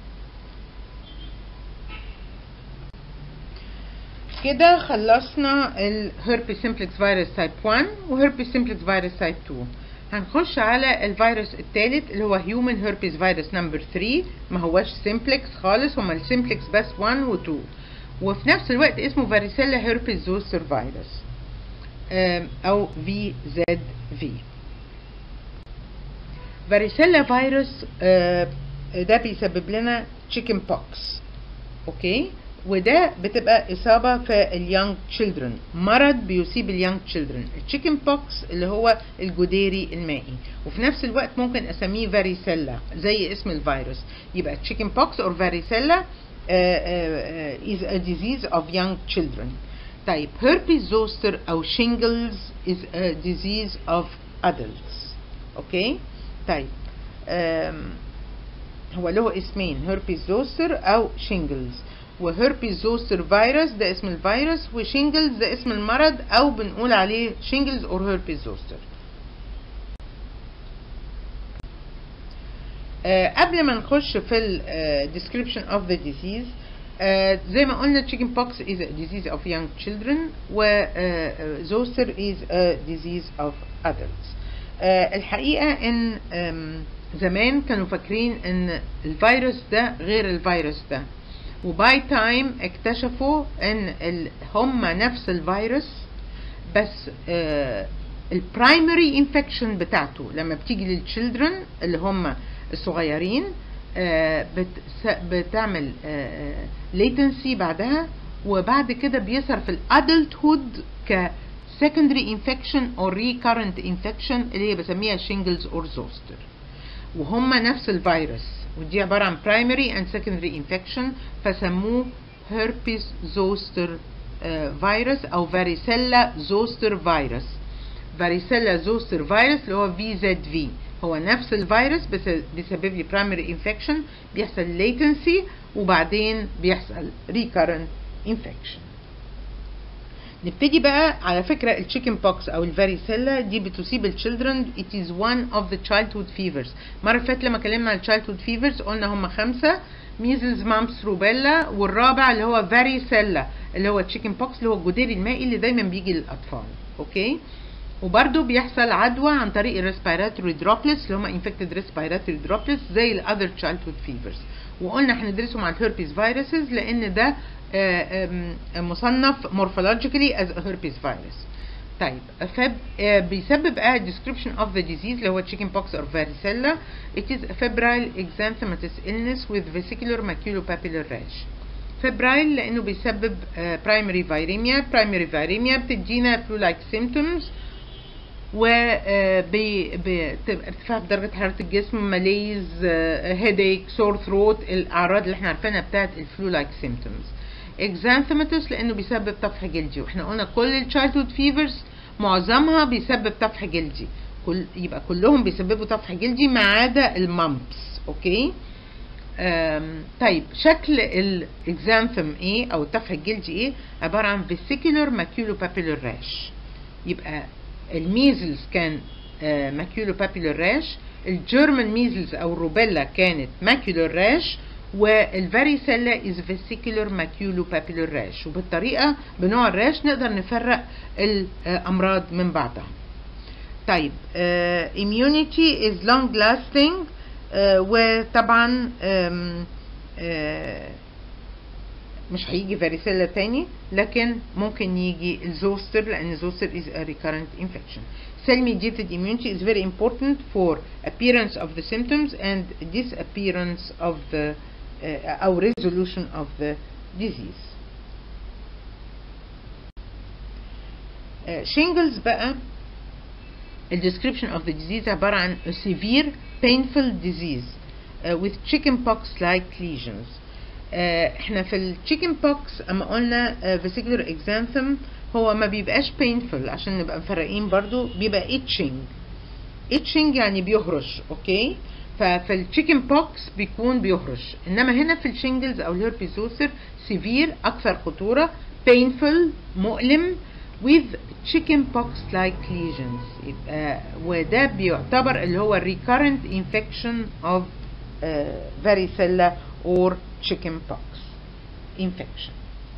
كده خلصنا الهربي سيمبلكس فيروس تايب 1 وهربي سيمبلكس فيروس تايب 2 هنخش على الفيروس الثالث اللي هو هيومن هيربيز فيروس نمبر 3 ما هوش سيمبلكس خالص هما السيمبلكس بس 1 و 2 وفي نفس الوقت اسمه فاريسيلا هيربيز زوستر فيروس آم، او في زد في فاريسيلا فيروس آه، ده بيسبب لنا تشيكن بوكس اوكي وده بتبقى اصابه في اليونج تشيلدرن مرض بيصيب اليونج تشيلدرن التشيكن بوكس اللي هو الجديري المائي وفي نفس الوقت ممكن اسميه فاريسيلا زي اسم الفيروس يبقى تشيكن بوكس اور فاريسيلا is a disease of young children طيب herpes zoster او shingles is a disease of adults اوكي طيب um, هو له اسمين هيربيز زوستر او شينجلز وهيربيز زوستر فيروس ده اسم الفيروس وشينجلز ده اسم المرض او بنقول عليه شينجلز اور هيربيز زوستر آه قبل ما نخش في ال uh, description of the disease آه زي ما قلنا chicken pox is a disease of young children و uh, zoster is a disease of adults آه الحقيقة ان آم، زمان كانوا فاكرين ان الفيروس ده غير الفيروس ده وباي تايم اكتشفوا ان ال- هم نفس الفيروس بس البرايمري انفكشن بتاعته لما بتيجي للتشيلدرن اللي هم الصغيرين آه، بت- بتعمل ليتنسي بعدها وبعد كده بيظهر في الادلت هود ك secondary infection or recurrent infection اللي هي بسميها shingles or zoster وهم نفس الفيروس ودي عبارة عن primary and secondary infection فسموه herpes zoster آه، فيروس أو varicella zoster فيروس varicella zoster فيروس اللي هو VZV هو نفس الفيروس بس بيسبب لي primary infection بيحصل latency وبعدين بيحصل recurrent infection نبتدي بقى على فكرة التشيكن بوكس أو الفاريسيلا دي بتصيب الشيلدرن it is one of the childhood fevers مرة فاتت لما اتكلمنا عن childhood fevers قلنا هم خمسة ميزلز مامس روبيلا والرابع اللي هو فاريسيلا اللي هو التشيكن بوكس اللي هو الجدير المائي اللي دايما بيجي للأطفال أوكي وبرده بيحصل عدوى عن طريق الريسبيراتوري دروبلتس اللي هم انفكتد ريسبيراتوري دروبلتس زي الاذر تشايلدهود فيفرز وقلنا هندرسه مع الهيربيز فيروسز لان ده آه، آم، مصنف مورفولوجيكالي از هيربيز فيروس طيب فب آه، بيسبب اه description of the disease اللي هو chicken pox or varicella it is a febrile exanthematous illness with vesicular maculopapular rash febrile لانه بيسبب آه، primary viremia primary viremia بتدينا flu like symptoms و آه، بي- بتبقى ارتفاع في درجة حرارة الجسم ماليز هيديك سور ثروت الأعراض اللي احنا عارفينها بتاعت الفلو لايك سيمتومز اكزانثيماتوس لأنه بيسبب طفح جلدي واحنا قلنا كل التشايلدهود فيفرز معظمها بيسبب طفح جلدي كل يبقى كلهم بيسببوا طفح جلدي ما عدا المامبس اوكي آم، طيب شكل الاكزانثم ايه او الطفح الجلدي ايه عبارة عن vesicular maculopapular rash يبقى الميزلز كان ماكيولو بابيلر راش الجيرمان ميزلز او الروبيلا كانت ماكيولر راش والفاريسيلا از فيسيكولر ماكيولو بابيلر راش وبالطريقه بنوع الراش نقدر نفرق الامراض من بعضها طيب uh, immunity is long lasting uh, وطبعا um, uh, مش هيجي varicella تاني لكن ممكن يجي الزوستر لان الزوستر is a recurrent infection cell mediated immunity is very important for appearance of the symptoms and disappearance of the uh, or resolution of the disease uh, shingles بقى the description of the disease عبارة عن a severe painful disease uh, with chickenpox like lesions uh, احنا في التشيكن بوكس اما قلنا uh, vesicular exanthem هو ما بيبقاش painful عشان نبقى مفرقين برضو بيبقى itching itching يعني بيهرش اوكي ففي التشيكن بوكس بيكون بيهرش انما هنا في الشينجلز او الهربي زوسر سيفير اكثر خطوره painful مؤلم with chicken pox like lesions يبقى وده بيعتبر اللي هو recurrent infection of uh, varicella or chicken pox infection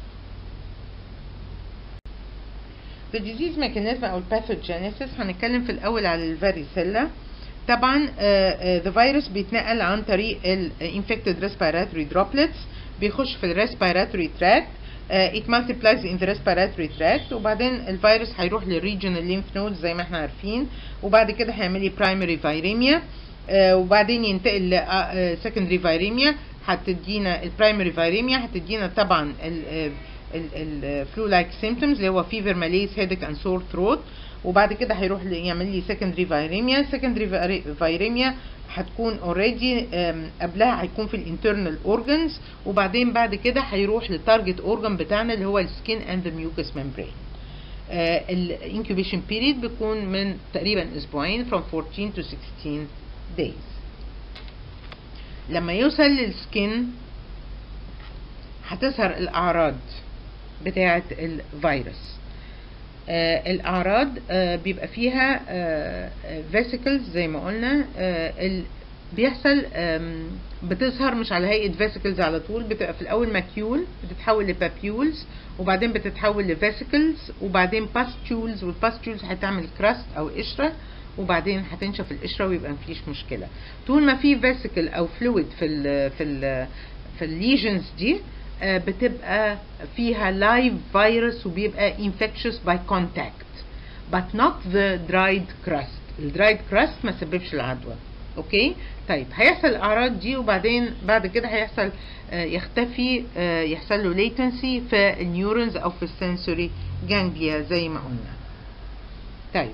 The disease mechanism أو pathogenesis هنتكلم في الأول على الفاريسيلا طبعا uh, uh, the virus بيتنقل عن طريق ال infected respiratory droplets بيخش في ال respiratory tract uh, it multiplies in the respiratory tract وبعدين الفيروس هيروح للريجنال lymph nodes زي ما احنا عارفين وبعد كده هيعمل لي primary viremia uh, وبعدين ينتقل ل uh, secondary viremia هتدينا البرايمري فيريميا هتدينا طبعا الفلو لايك سيمبتومز اللي هو فيفر ماليز هيدك اند سور ثروت وبعد كده هيروح يعمل لي secondary فيريميا secondary فيريميا هتكون اوريدي قبلها هيكون في الانترنال اورجنز وبعدين بعد كده هيروح للتارجت اورجن بتاعنا اللي هو السكين اند ذا ميوكس ممبرين الانكوبيشن بيريد بيكون من تقريبا اسبوعين from 14 to 16 days لما يوصل للسكين هتظهر الاعراض بتاعه الفيروس آه الاعراض آه بيبقى فيها آه فيسيكلز زي ما قلنا آه بيحصل بتظهر مش على هيئه فيسيكلز على طول بتبقى في الاول ماكيول بتتحول لبابيولز وبعدين بتتحول لفيسيكلز وبعدين باستيولز والباستيولز هتعمل كراست او قشره وبعدين هتنشف القشره ويبقى مفيش مشكله طول ما في فيسيكل او فلويد في ال في ال في الليجنز دي بتبقى فيها لايف فيروس وبيبقى infectious by contact but not the dried crust الدرايد كراست ما سببش العدوى اوكي طيب هيحصل الاعراض دي وبعدين بعد كده هيحصل يختفي يحصل له latency في النيورونز او في السنسوري جانجليا زي ما قلنا طيب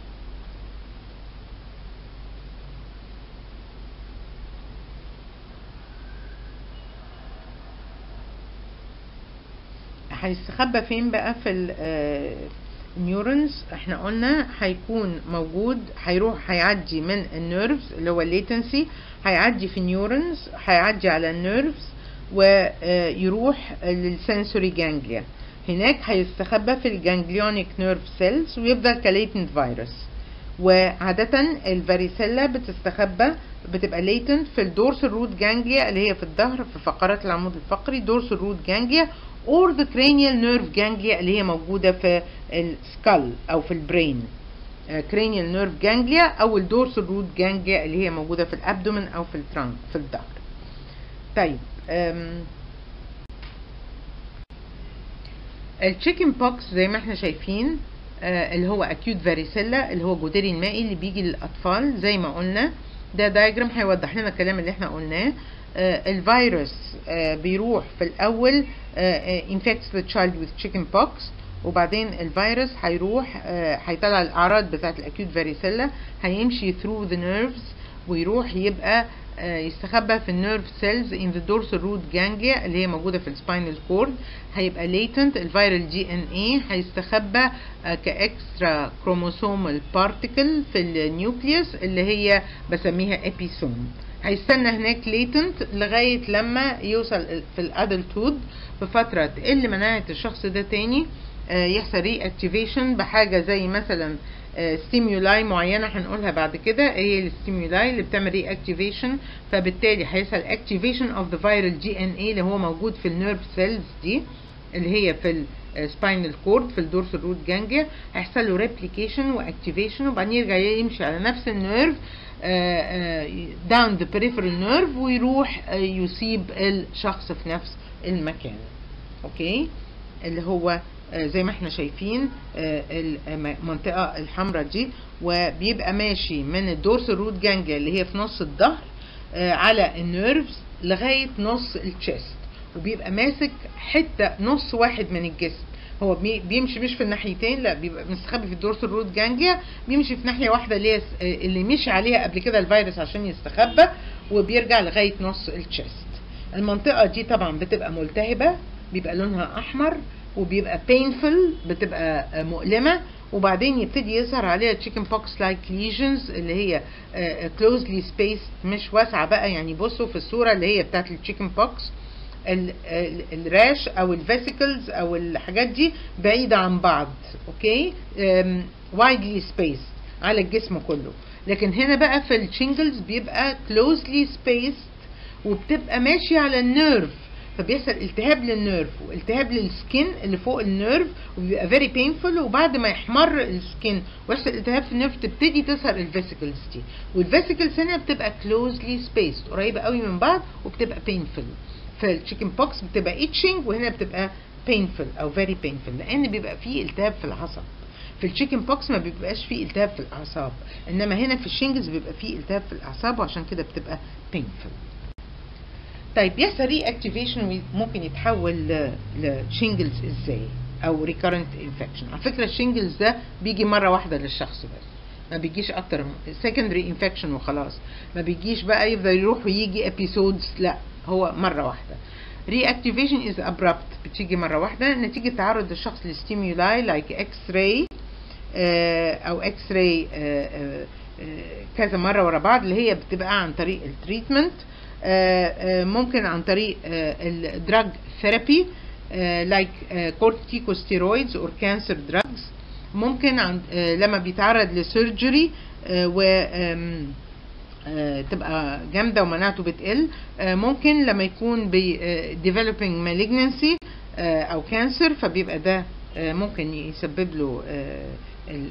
هيستخبى فين بقى في النيورونز احنا قلنا هيكون موجود هيروح هيعدي من النيرفز اللي هو الليتنسي هيعدي في النيورونز هيعدي على النيرفز ويروح للسنسوري جانجليا هناك هيستخبى في الجانجليونيك نيرف سيلز ويفضل كليتنت فيروس وعادة الفاريسيلا بتستخبى بتبقى ليتنت في الدورسال روت جانجليا اللي هي في الظهر في فقرات العمود الفقري دورسال روت جانجليا or the cranial nerve ganglia اللي هي موجودة في السكال أو في البرين cranial nerve ganglia أو الدورسال روت جانجليا اللي هي موجودة في الأبدومن أو في الترانك في الظهر طيب التشيكن بوكس زي ما احنا شايفين اللي هو acute varicella اللي هو جدري المائي اللي بيجي للأطفال زي ما قلنا ده دايجرام هيوضح لنا الكلام اللي احنا قلناه آه الفيروس آه بيروح في الأول آه infects the child with chicken pox وبعدين الفيروس هيروح هيطلع الأعراض بتاعت الأكيوت فاريسيلا هيمشي through the nerves ويروح يبقى يستخبى في النيرف سيلز in the dorsal root ganglia اللي هي موجودة في السباينال كورد هيبقى latent الفيرال دي ان اي هيستخبى كاكسترا كروموسومال بارتيكل في النيوكليوس اللي هي بسميها ابيسوم هيستنى هناك latent لغاية لما يوصل في الادلتود بفترة تقل مناعة الشخص ده تاني يحصل ري اكتيفيشن بحاجة زي مثلا ستيمولاي معينة هنقولها بعد كده هي الستيمولاي اللي بتعمل ري اكتيفيشن فبالتالي هيحصل اكتيفيشن اوف ذا فيرال جي ان اي اللي هو موجود في النيرف سيلز دي اللي هي في السباينال كورد في الدورسال روت جانجيا هيحصل له ريبليكيشن واكتيفيشن وبعدين يرجع يمشي على نفس النيرف داون ذا peripheral نيرف ويروح يصيب الشخص في نفس المكان اوكي اللي هو آه، زي ما احنا شايفين آه، المنطقة الحمراء دي وبيبقى ماشي من الدورس روت جانجا اللي هي في نص الظهر آه، على النيرفز لغاية نص التشست وبيبقى ماسك حتة نص واحد من الجسم هو بي- بيمشي مش في الناحيتين لا بيبقى مستخبي في الدورس الروت جانجيا بيمشي في ناحية واحدة اللي هي س- اللي مشي عليها قبل كده الفيروس عشان يستخبى وبيرجع لغاية نص التشست المنطقة دي طبعا بتبقى ملتهبة بيبقى لونها أحمر وبيبقى painful بتبقى آه، مؤلمة وبعدين يبتدي يظهر عليها chicken pox like lesions اللي هي آه، آه، closely spaced مش واسعة بقى يعني بصوا في الصورة اللي هي بتاعت الchicken pox ال- ال- الراش او الفيسيكلز او الحاجات دي بعيدة عن بعض اوكي وايدلي سبيس على الجسم كله لكن هنا بقى في الشينجلز بيبقى closely spaced وبتبقى ماشية على النيرف فبيحصل التهاب للنيرف والتهاب للسكين اللي فوق النيرف وبيبقى very painful وبعد ما يحمر السكين ويحصل التهاب في النيرف تبتدي تظهر الفيسيكلز دي والفيسيكلز هنا بتبقى closely spaced قريبة قوي من بعض وبتبقى painful فالتشيكن بوكس بتبقى itching وهنا بتبقى painful او very painful لان بيبقى فيه التهاب في العصب في التشيكن بوكس ما بيبقاش فيه التهاب في الاعصاب انما هنا في الشينجز بيبقى فيه التهاب في الاعصاب وعشان كده بتبقى painful طيب يحصل ري اكتيفيشن ممكن يتحول لشينجلز ازاي او ريكارنت انفكشن على فكره الشينجلز ده بيجي مره واحده للشخص بس ما بيجيش اكتر سكندري انفكشن وخلاص ما بيجيش بقى يفضل يروح ويجي ابيسودز لا هو مره واحده reactivation is abrupt بتيجي مرة واحدة نتيجة تعرض الشخص لستيمولاي لايك اكس راي او اكس راي كذا مرة ورا بعض اللي هي بتبقى عن طريق التريتمنت ممكن عن طريق الدراج ثيرابي لايك كورتيكوستيرويدز اور كانسر دراجز ممكن عن آه، لما بيتعرض لسيرجري و آم، آه، تبقى جامده ومناعته بتقل آه، ممكن لما يكون بي آه، developing malignancy آه، او كانسر فبيبقى ده آه، ممكن يسبب له ال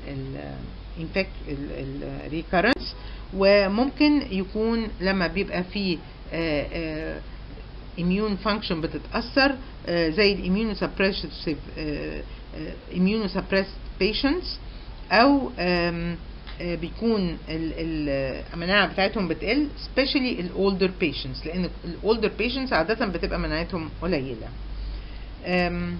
ال recurrence وممكن يكون لما بيبقى فيه آه، آه، immune function بتتأثر آه، زي ال immunosuppressive آه، آه، immunosuppressed patients أو آم، آه، بيكون ال- ال- المناعة بتاعتهم بتقل especially ال older patients لأن ال older patients عادة بتبقى مناعتهم قليلة آم،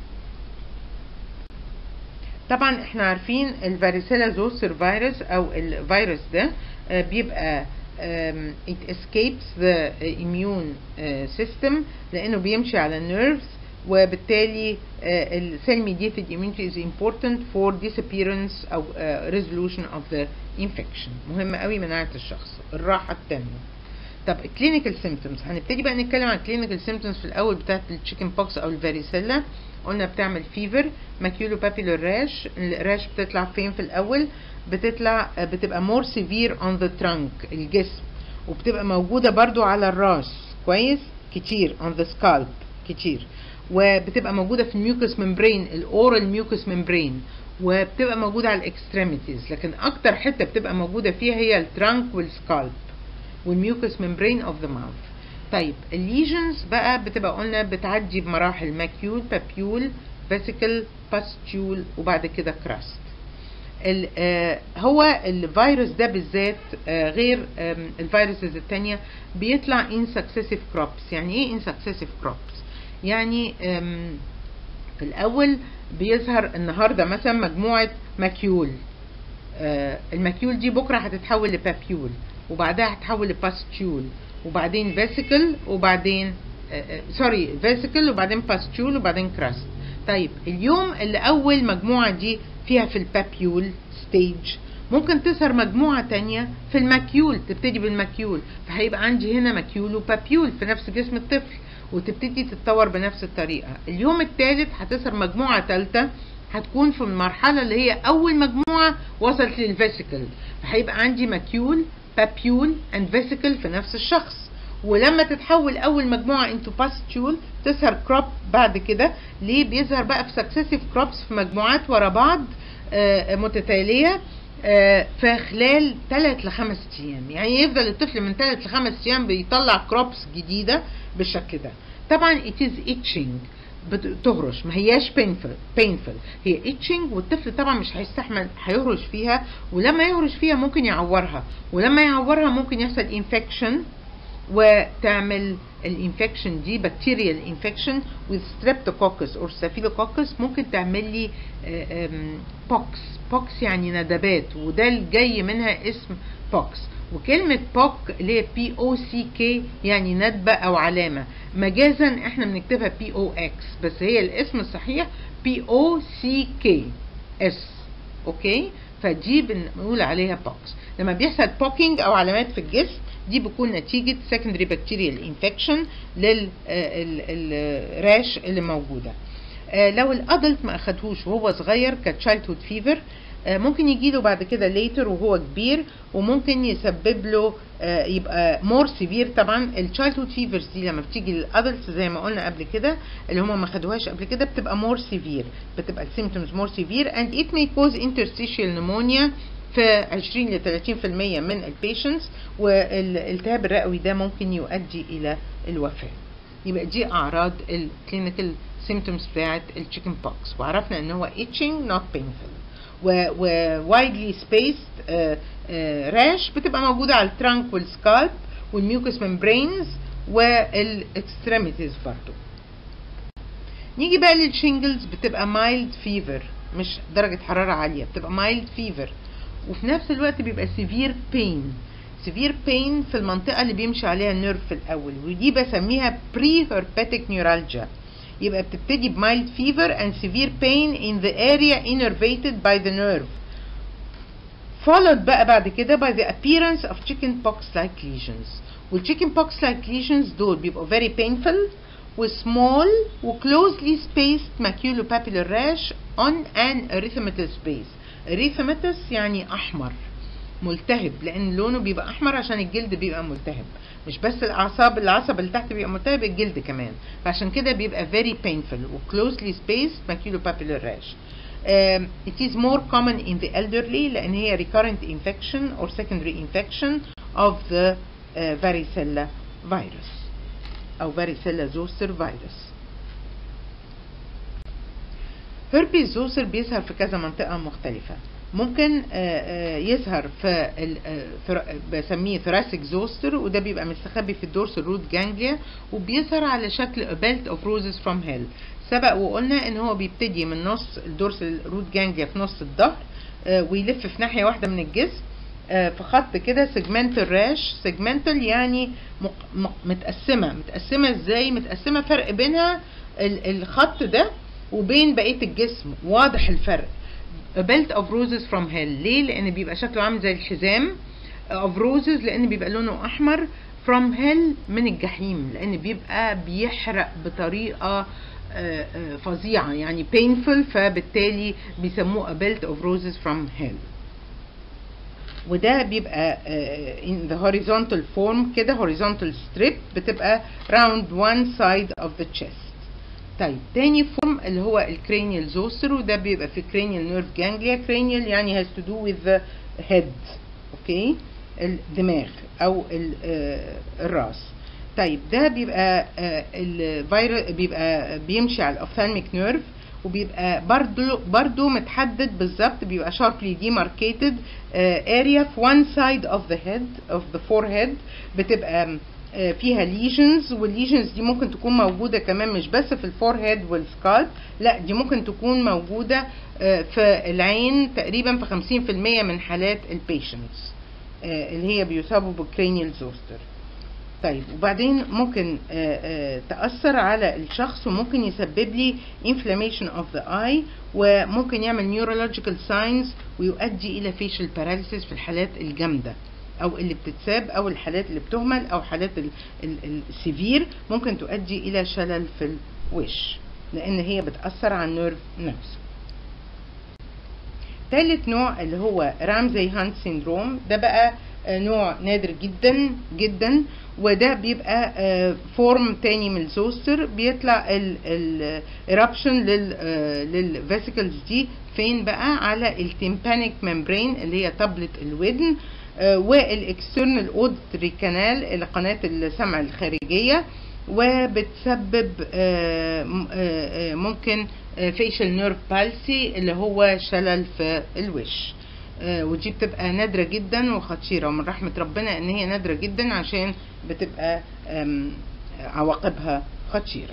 طبعا احنا عارفين الفاريسيلا زوستر فيروس او الفيروس ده آه، بيبقى um, it escapes the immune uh, system لانه بيمشي على النيرفز وبالتالي ال cell mediated immunity is important for disappearance او uh, resolution of the infection مهم قوي مناعة الشخص الراحة التامة طب الكلينيكال سيمبتومز هنبتدي بقى نتكلم عن الكلينيكال سيمبتومز في الاول بتاعت التشيكن بوكس او الفاريسيلا قلنا بتعمل فيفر ماكيولو بابيلر راش الراش بتطلع فين في الاول بتطلع بتبقى مور سيفير اون ذا ترانك الجسم وبتبقى موجوده برضو على الراس كويس كتير اون ذا سكالب كتير وبتبقى موجوده في الميوكس ممبرين الاورال ميوكس ممبرين وبتبقى موجوده على الاكستريميتيز لكن اكتر حته بتبقى موجوده فيها هي الترانك والسكالب والميوكس ممبرين اوف ذا ماوث طيب الليجنز بقى بتبقى قلنا بتعدي بمراحل ماكيول بابيول فيسيكل باستيول وبعد كده كراست ال- آه، هو الفيروس ده بالذات آه، غير آم، الفيروسز التانية بيطلع in successive crops يعني ايه in successive crops يعني آم، في الاول بيظهر النهارده مثلا مجموعة ماكيول آه، الماكيول دي بكره هتتحول لبابيول وبعدها هتتحول لباستيول وبعدين فيسيكل وبعدين سوري فيسيكل وبعدين باستيول وبعدين كراست طيب اليوم اللي اول مجموعه دي فيها في البابيول ستيج ممكن تظهر مجموعة تانية في الماكيول تبتدي بالماكيول فهيبقى عندي هنا ماكيول وبابيول في نفس جسم الطفل وتبتدي تتطور بنفس الطريقة اليوم الثالث هتظهر مجموعة ثالثة هتكون في المرحلة اللي هي أول مجموعة وصلت للفيسيكل فهيبقى عندي ماكيول بابيول اند فيسيكل في نفس الشخص ولما تتحول اول مجموعه انتو باستيول تظهر كروب بعد كده ليه بيظهر بقى في سكسيسيف كروبس في مجموعات ورا بعض آه، متتاليه آه، في خلال 3 ل 5 ايام يعني يفضل الطفل من 3 ل 5 ايام بيطلع كروبس جديده بالشكل ده طبعا it is itching بتهرش ما هياش painful painful هي itching والطفل طبعا مش هيستحمل هيهرش فيها ولما يهرش فيها ممكن يعورها ولما يعورها ممكن يحصل infection وتعمل الانفكشن دي بكتيريال انفكشن with streptococcus or staphylococcus ممكن تعمل لي بوكس بوكس يعني ندبات وده الجاي منها اسم بوكس وكلمة بوك اللي هي بي او سي كي يعني ندبة او علامة مجازا احنا بنكتبها بي او اكس بس هي الاسم الصحيح بي او سي كي اس اوكي فدي بنقول عليها بوكس لما بيحصل بوكينج او علامات في الجسم دي بتكون نتيجة secondary bacterial infection للراش اللي موجودة لو الادلت ما اخدهوش وهو صغير كتشايلد هود فيفر ممكن يجي له بعد كده ليتر وهو كبير وممكن يسبب له يبقى مور سيفير طبعا التشايلد هود فيفرز دي لما بتيجي للادلتس زي ما قلنا قبل كده اللي هم ما خدوهاش قبل كده بتبقى مور سيفير بتبقى السيمتومز مور سيفير and it may cause interstitial pneumonia في 20 ل 30% من البيشنتس والالتهاب الرئوي ده ممكن يؤدي الى الوفاه يبقى دي اعراض الكلينيكال سيمتومز بتاعت التشيكن بوكس وعرفنا ان هو itching not painful و, و widely spaced راش بتبقى موجودة على الترانك والسكالب والميوكس ممبرينز والاكستريميتيز برضو نيجي بقى للشينجلز بتبقى مايلد فيفر مش درجة حرارة عالية بتبقى مايلد فيفر وفي نفس الوقت بيبقى سيفير بين سيفير بين في المنطقة اللي بيمشي عليها النيرف في الأول ودي بسميها بري هرباتيك نيورالجيا يبقى بتبتدي بمايلد فيفر and severe pain in the area innervated by the nerve followed بقى بعد كده by the appearance of chicken pox like lesions والchicken pox like lesions دول بيبقوا very painful with small و closely spaced maculopapular rash on an erythematous base erythematous يعني أحمر ملتهب لأن لونه بيبقى أحمر عشان الجلد بيبقى ملتهب مش بس الأعصاب العصب اللي تحت بيبقى ملتهب الجلد كمان فعشان كده بيبقى very painful و closely spaced maculopapular rash um, it is more common in the elderly لأن هي recurrent infection or secondary infection of the uh, varicella virus أو varicella zoster virus herpes zoster بيظهر في كذا منطقة مختلفة ممكن يظهر في بسميه ثوراسيك زوستر وده بيبقى مستخبي في الدورس الروت جانجليا وبيظهر على شكل بيلت اوف روزز فروم هيل سبق وقلنا ان هو بيبتدي من نص الدورس الروت جانجليا في نص الظهر ويلف في ناحيه واحده من الجسم في خط كده سيجمنتال راش سيجمنتال يعني متقسمه متقسمه ازاي متقسمه فرق بينها الخط ده وبين بقيه الجسم واضح الفرق A belt of roses from hell ليه؟ لأن بيبقى شكله عامل زي الحزام of roses لأن بيبقى لونه أحمر from hell من الجحيم لأن بيبقى بيحرق بطريقة فظيعة يعني painful فبالتالي بيسموه a belt of roses from hell وده بيبقى in the horizontal form كده horizontal strip بتبقى round one side of the chest طيب تاني فورم اللي هو الكرينيال زوستر وده بيبقى في كرينيال نيرف جانجليا كرينيال يعني has to do with the head اوكي الدماغ او الراس طيب ده بيبقى الفيروس بيبقى بيمشي على الاوفثالميك نيرف وبيبقى برضو برضو متحدد بالظبط بيبقى sharply demarcated area في one side of the head of the forehead بتبقى فيها ليجنز والليجنز دي ممكن تكون موجودة كمان مش بس في الفورهيد والسكالب لا دي ممكن تكون موجودة في العين تقريبا في 50% من حالات البيشنتس اللي هي بيصابوا بالكرينيال زوستر طيب وبعدين ممكن تأثر على الشخص وممكن يسبب لي inflammation of the eye وممكن يعمل neurological signs ويؤدي إلى facial paralysis في الحالات الجامدة او اللي بتتساب او الحالات اللي بتهمل او حالات السيفير ممكن تؤدي الى شلل في الوش لان هي بتاثر على النيرف نفسه ثالث نوع اللي هو رامزي هانت سيندروم ده بقى نوع نادر جدا جدا وده بيبقى فورم تاني من الزوستر بيطلع الارابشن للفيسيكلز دي فين بقى على التيمبانيك ممبرين اللي هي طبلة الودن والاكسترنال اوديتري كانال اللي قناه السمع الخارجيه وبتسبب آه، م- آه، آه، ممكن فيشل نيرف بالسي اللي هو شلل في الوش آه، ودي بتبقى نادرة جدا وخطيرة ومن رحمة ربنا ان هي نادرة جدا عشان بتبقى آم، عواقبها خطيرة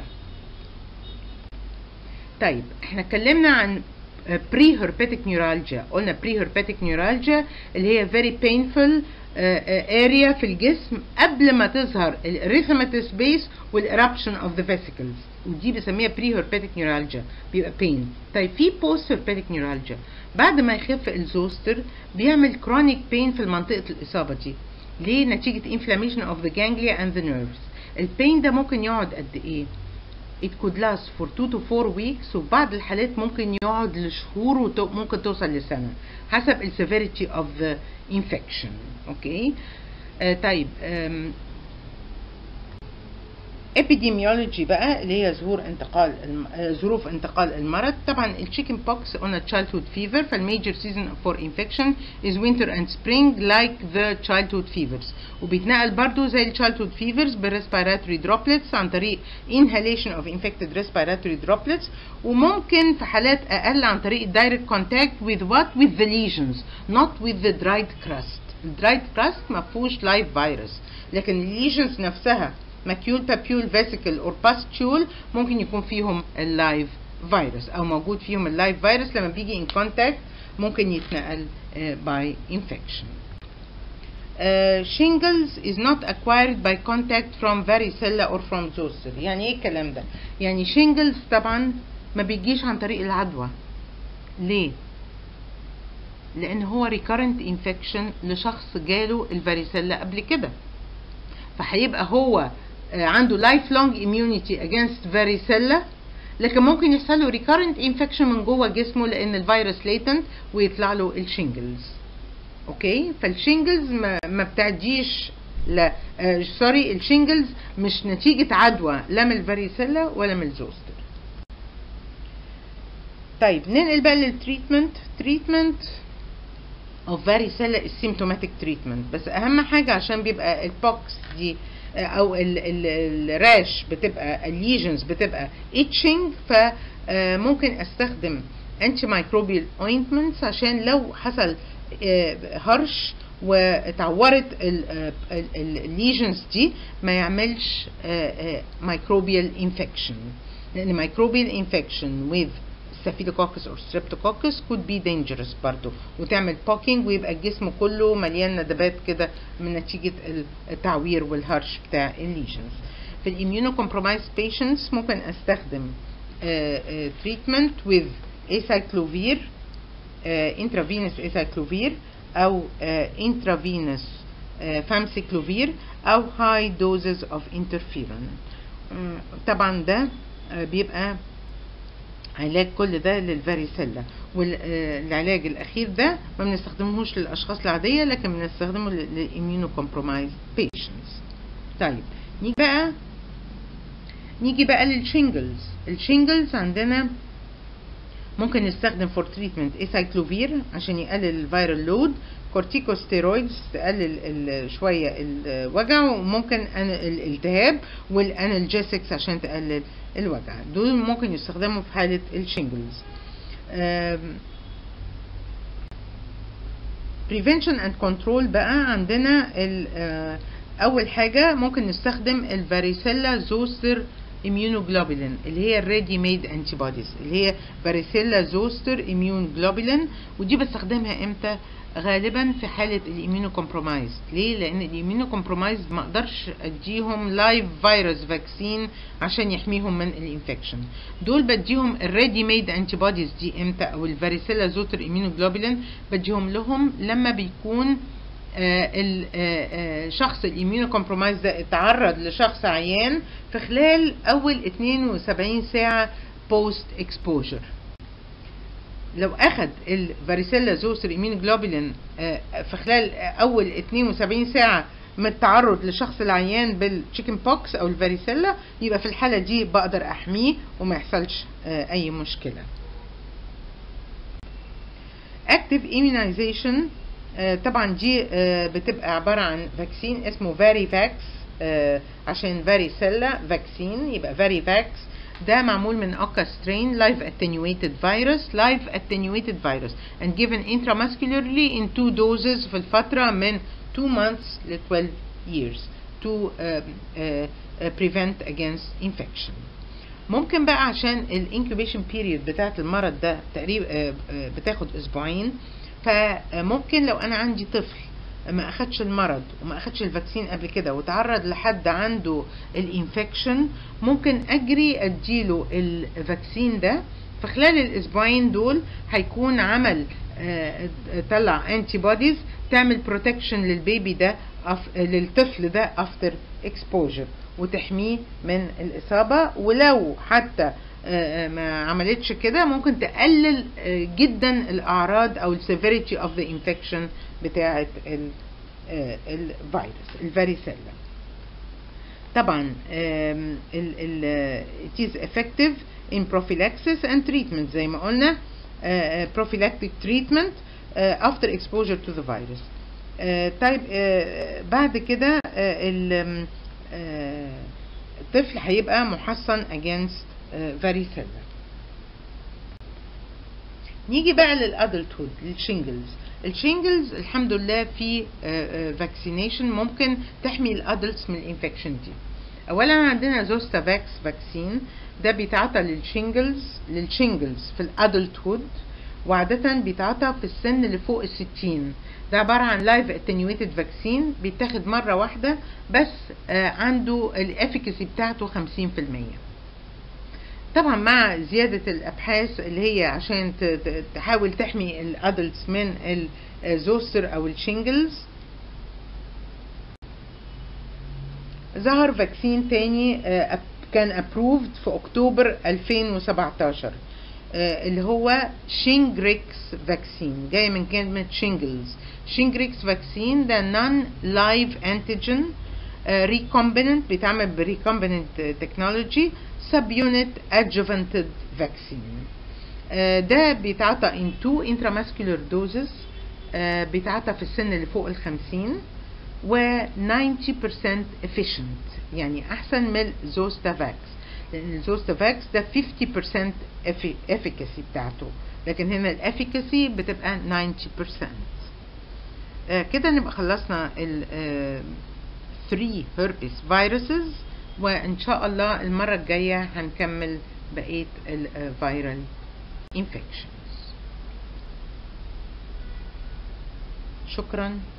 طيب احنا اتكلمنا عن بري هرباتيك نيورالجيا قلنا بري هرباتيك نيورالجيا اللي هي very painful اريا في الجسم قبل ما تظهر الريثماتيس بيس والاربشن اوف ذا فيسيكلز ودي بنسميها بري هرباتيك نيورالجيا بيبقى بين طيب في بوست هرباتيك نيورالجيا بعد ما يخف الزوستر بيعمل كرونيك بين في منطقه الاصابه دي ليه نتيجه inflammation of the ganglia and the nerves البين ده ممكن يقعد قد ايه it could last for 2 to 4 weeks وفي بعض الحالات ممكن يقعد لشهور وممكن توصل لسنة حسب ال severity of the infection اوكي آه طيب آم، epidemiology بقى اللي هي ظهور انتقال الم... آه، ظروف انتقال المرض طبعا التشيكن بوكس قلنا childhood fever فالميجر season for infection is winter and spring like the childhood fevers وبيتنقل برضو زي ال childhood fevers بالريسبيراتوري droplets عن طريق inhalation of infected respiratory droplets وممكن في حالات اقل عن طريق direct contact with what with the lesions not with the dried crust الدرايد كراست ما فيهوش لايف فيروس لكن الليجنز نفسها ماكيول بابيول فيسيكل اور باستيول ممكن يكون فيهم اللايف فيروس او موجود فيهم اللايف فيروس لما بيجي ان كونتاكت ممكن يتنقل باي انفكشن shingles is not acquired by contact from varicella or from zoster يعني ايه الكلام ده يعني shingles طبعا ما بيجيش عن طريق العدوى ليه لان هو recurrent infection لشخص جاله الفاريسيلا قبل كده فهيبقى هو آه، عنده life long immunity against varicella لكن ممكن يحصل له recurrent infection من جوه جسمه لان الفيروس latent ويطلع له الشينجلز اوكي فالشينجلز ما, ما بتعديش لا آه سوري الشينجلز مش نتيجة عدوى لا من الفاريسيلا ولا من الزوستر طيب ننقل بقى للتريتمنت تريتمنت of varicella is symptomatic treatment بس اهم حاجة عشان بيبقى البوكس دي آه، او ال- ال- الراش بتبقى الليجنز بتبقى itching فممكن استخدم انتي مايكروبيال اوينتمنتس عشان لو حصل آه، هرش واتعورت الليجنز دي ما يعملش مايكروبيال انفكشن لان مايكروبيال انفكشن with staphylococcus or streptococcus could be dangerous برضو وتعمل poking ويبقى الجسم كله مليان ندبات كده من نتيجة التعوير والهرش بتاع الليجنز في الاميونوكompromised patients ممكن استخدم uh, uh, treatment with acyclovir uh, intravenous acyclovir او uh, intravenous uh, famciclovir او high doses of interferon مم، طبعا ده uh, بيبقى علاج كل ده للفاريسيلا والعلاج الاخير ده ما بنستخدمهوش للاشخاص العاديه لكن بنستخدمه للاميونو كومبرومايز بيشنتس طيب نيجي بقى نيجي بقى للشينجلز الشينجلز عندنا ممكن نستخدم فور تريتمنت اسايكلوفير عشان يقلل الفيرال لود كورتيكوستيرويدز تقلل ال- شويه الوجع وممكن أن- الالتهاب والانالجيسكس عشان تقلل الوجع دول ممكن يستخدموا في حاله الشينجلز آم، prevention and control بقى عندنا ال- آه، اول حاجه ممكن نستخدم الفاريسيلا زوستر immunoglobulin اللي هي الريدي ميد انتي بوديز اللي هي فاريسيلا زوستر immunoglobulin ودي بستخدمها امتى غالبا في حاله الاميونو كومبرومايز ليه لان الاميونو كومبرومايز ما اقدرش اديهم لايف فيروس فاكسين عشان يحميهم من الانفكشن دول بديهم الريدي ميد انتي بوديز دي امتى او الفاريسيلا زوتر immunoglobulin بديهم لهم لما بيكون آه، ال- آه، آه، شخص الاميونو كومبرومايز ده اتعرض لشخص عيان في خلال اول 72 ساعه بوست اكسبوجر لو اخد الفاريسيلا زوستر immunoglobulin آه، في خلال اول 72 ساعه من التعرض لشخص العيان بالتشيكن بوكس او الفاريسيلا يبقى في الحاله دي بقدر احميه وما يحصلش آه، اي مشكله active immunization آه، طبعا دي آه، بتبقى عبارة عن فاكسين اسمه فاري فاكس آه عشان varicella vaccine يبقى varivax ده معمول من اوكا سترين live attenuated virus live attenuated virus and given intramuscularly in two doses في الفترة من 2 months ل 12 years to uh, uh, uh, prevent against infection ممكن بقى عشان الانكوبيشن بيريود بتاعت المرض ده تقريبا بتاخد اسبوعين فممكن لو انا عندي طفل ما اخدش المرض وما اخدش الفاكسين قبل كده وتعرض لحد عنده الانفكشن ممكن اجري اديله الفاكسين ده في خلال الاسبوعين دول هيكون عمل طلع انتي بوديز تعمل بروتكشن للبيبي ده للطفل ده افتر اكسبوجر وتحميه من الإصابة ولو حتى ما عملتش كده ممكن تقلل جدا الأعراض أو السيفيريتي اوف ذا انفكشن بتاعة الفيروس الفاريسيلا طبعا it is effective in prophylaxis and treatment زي ما قلنا prophylactic treatment after exposure to the virus طيب بعد كده الطفل هيبقى محصن against varicella نيجي بقى للادلتهود للشينجلز الشينجلز الحمد لله في فاكسينيشن ممكن تحمي الادلتس من الانفكشن دي اولا عندنا زوستافاكس فاكسين ده بيتعطى للشينجلز للشينجلز في الادلتهود وعادة بيتعطى في السن اللي فوق الستين ده عبارة عن لايف اتنيويتد فاكسين بيتاخد مرة واحدة بس آه عنده الافيكسي بتاعته خمسين في المية طبعا مع زيادة الأبحاث اللي هي عشان تحاول تحمي الأدلتس من الزوستر أو الشينجلز ظهر فاكسين تاني آه كان ابروفد في أكتوبر 2017 اللي هو شينجريكس فاكسين جاي من كلمة شينجلز شينجريكس فاكسين ده نون لايف انتيجين ريكومبيننت بيتعمل بريكومبيننت تكنولوجي سب يونت ادجوفنتد فاكسين ده بيتعطى in two intramuscular doses بيتعطى في السن اللي فوق الخمسين و 90% efficient يعني أحسن من الزوستافاكس لان الزوستافاكس ده 50% efficacy بتاعته لكن هنا الافيكاسي بتبقى 90% آه كده نبقى خلصنا ال 3 herpes viruses وان شاء الله المرة الجاية هنكمل بقية الفيرال infections شكرا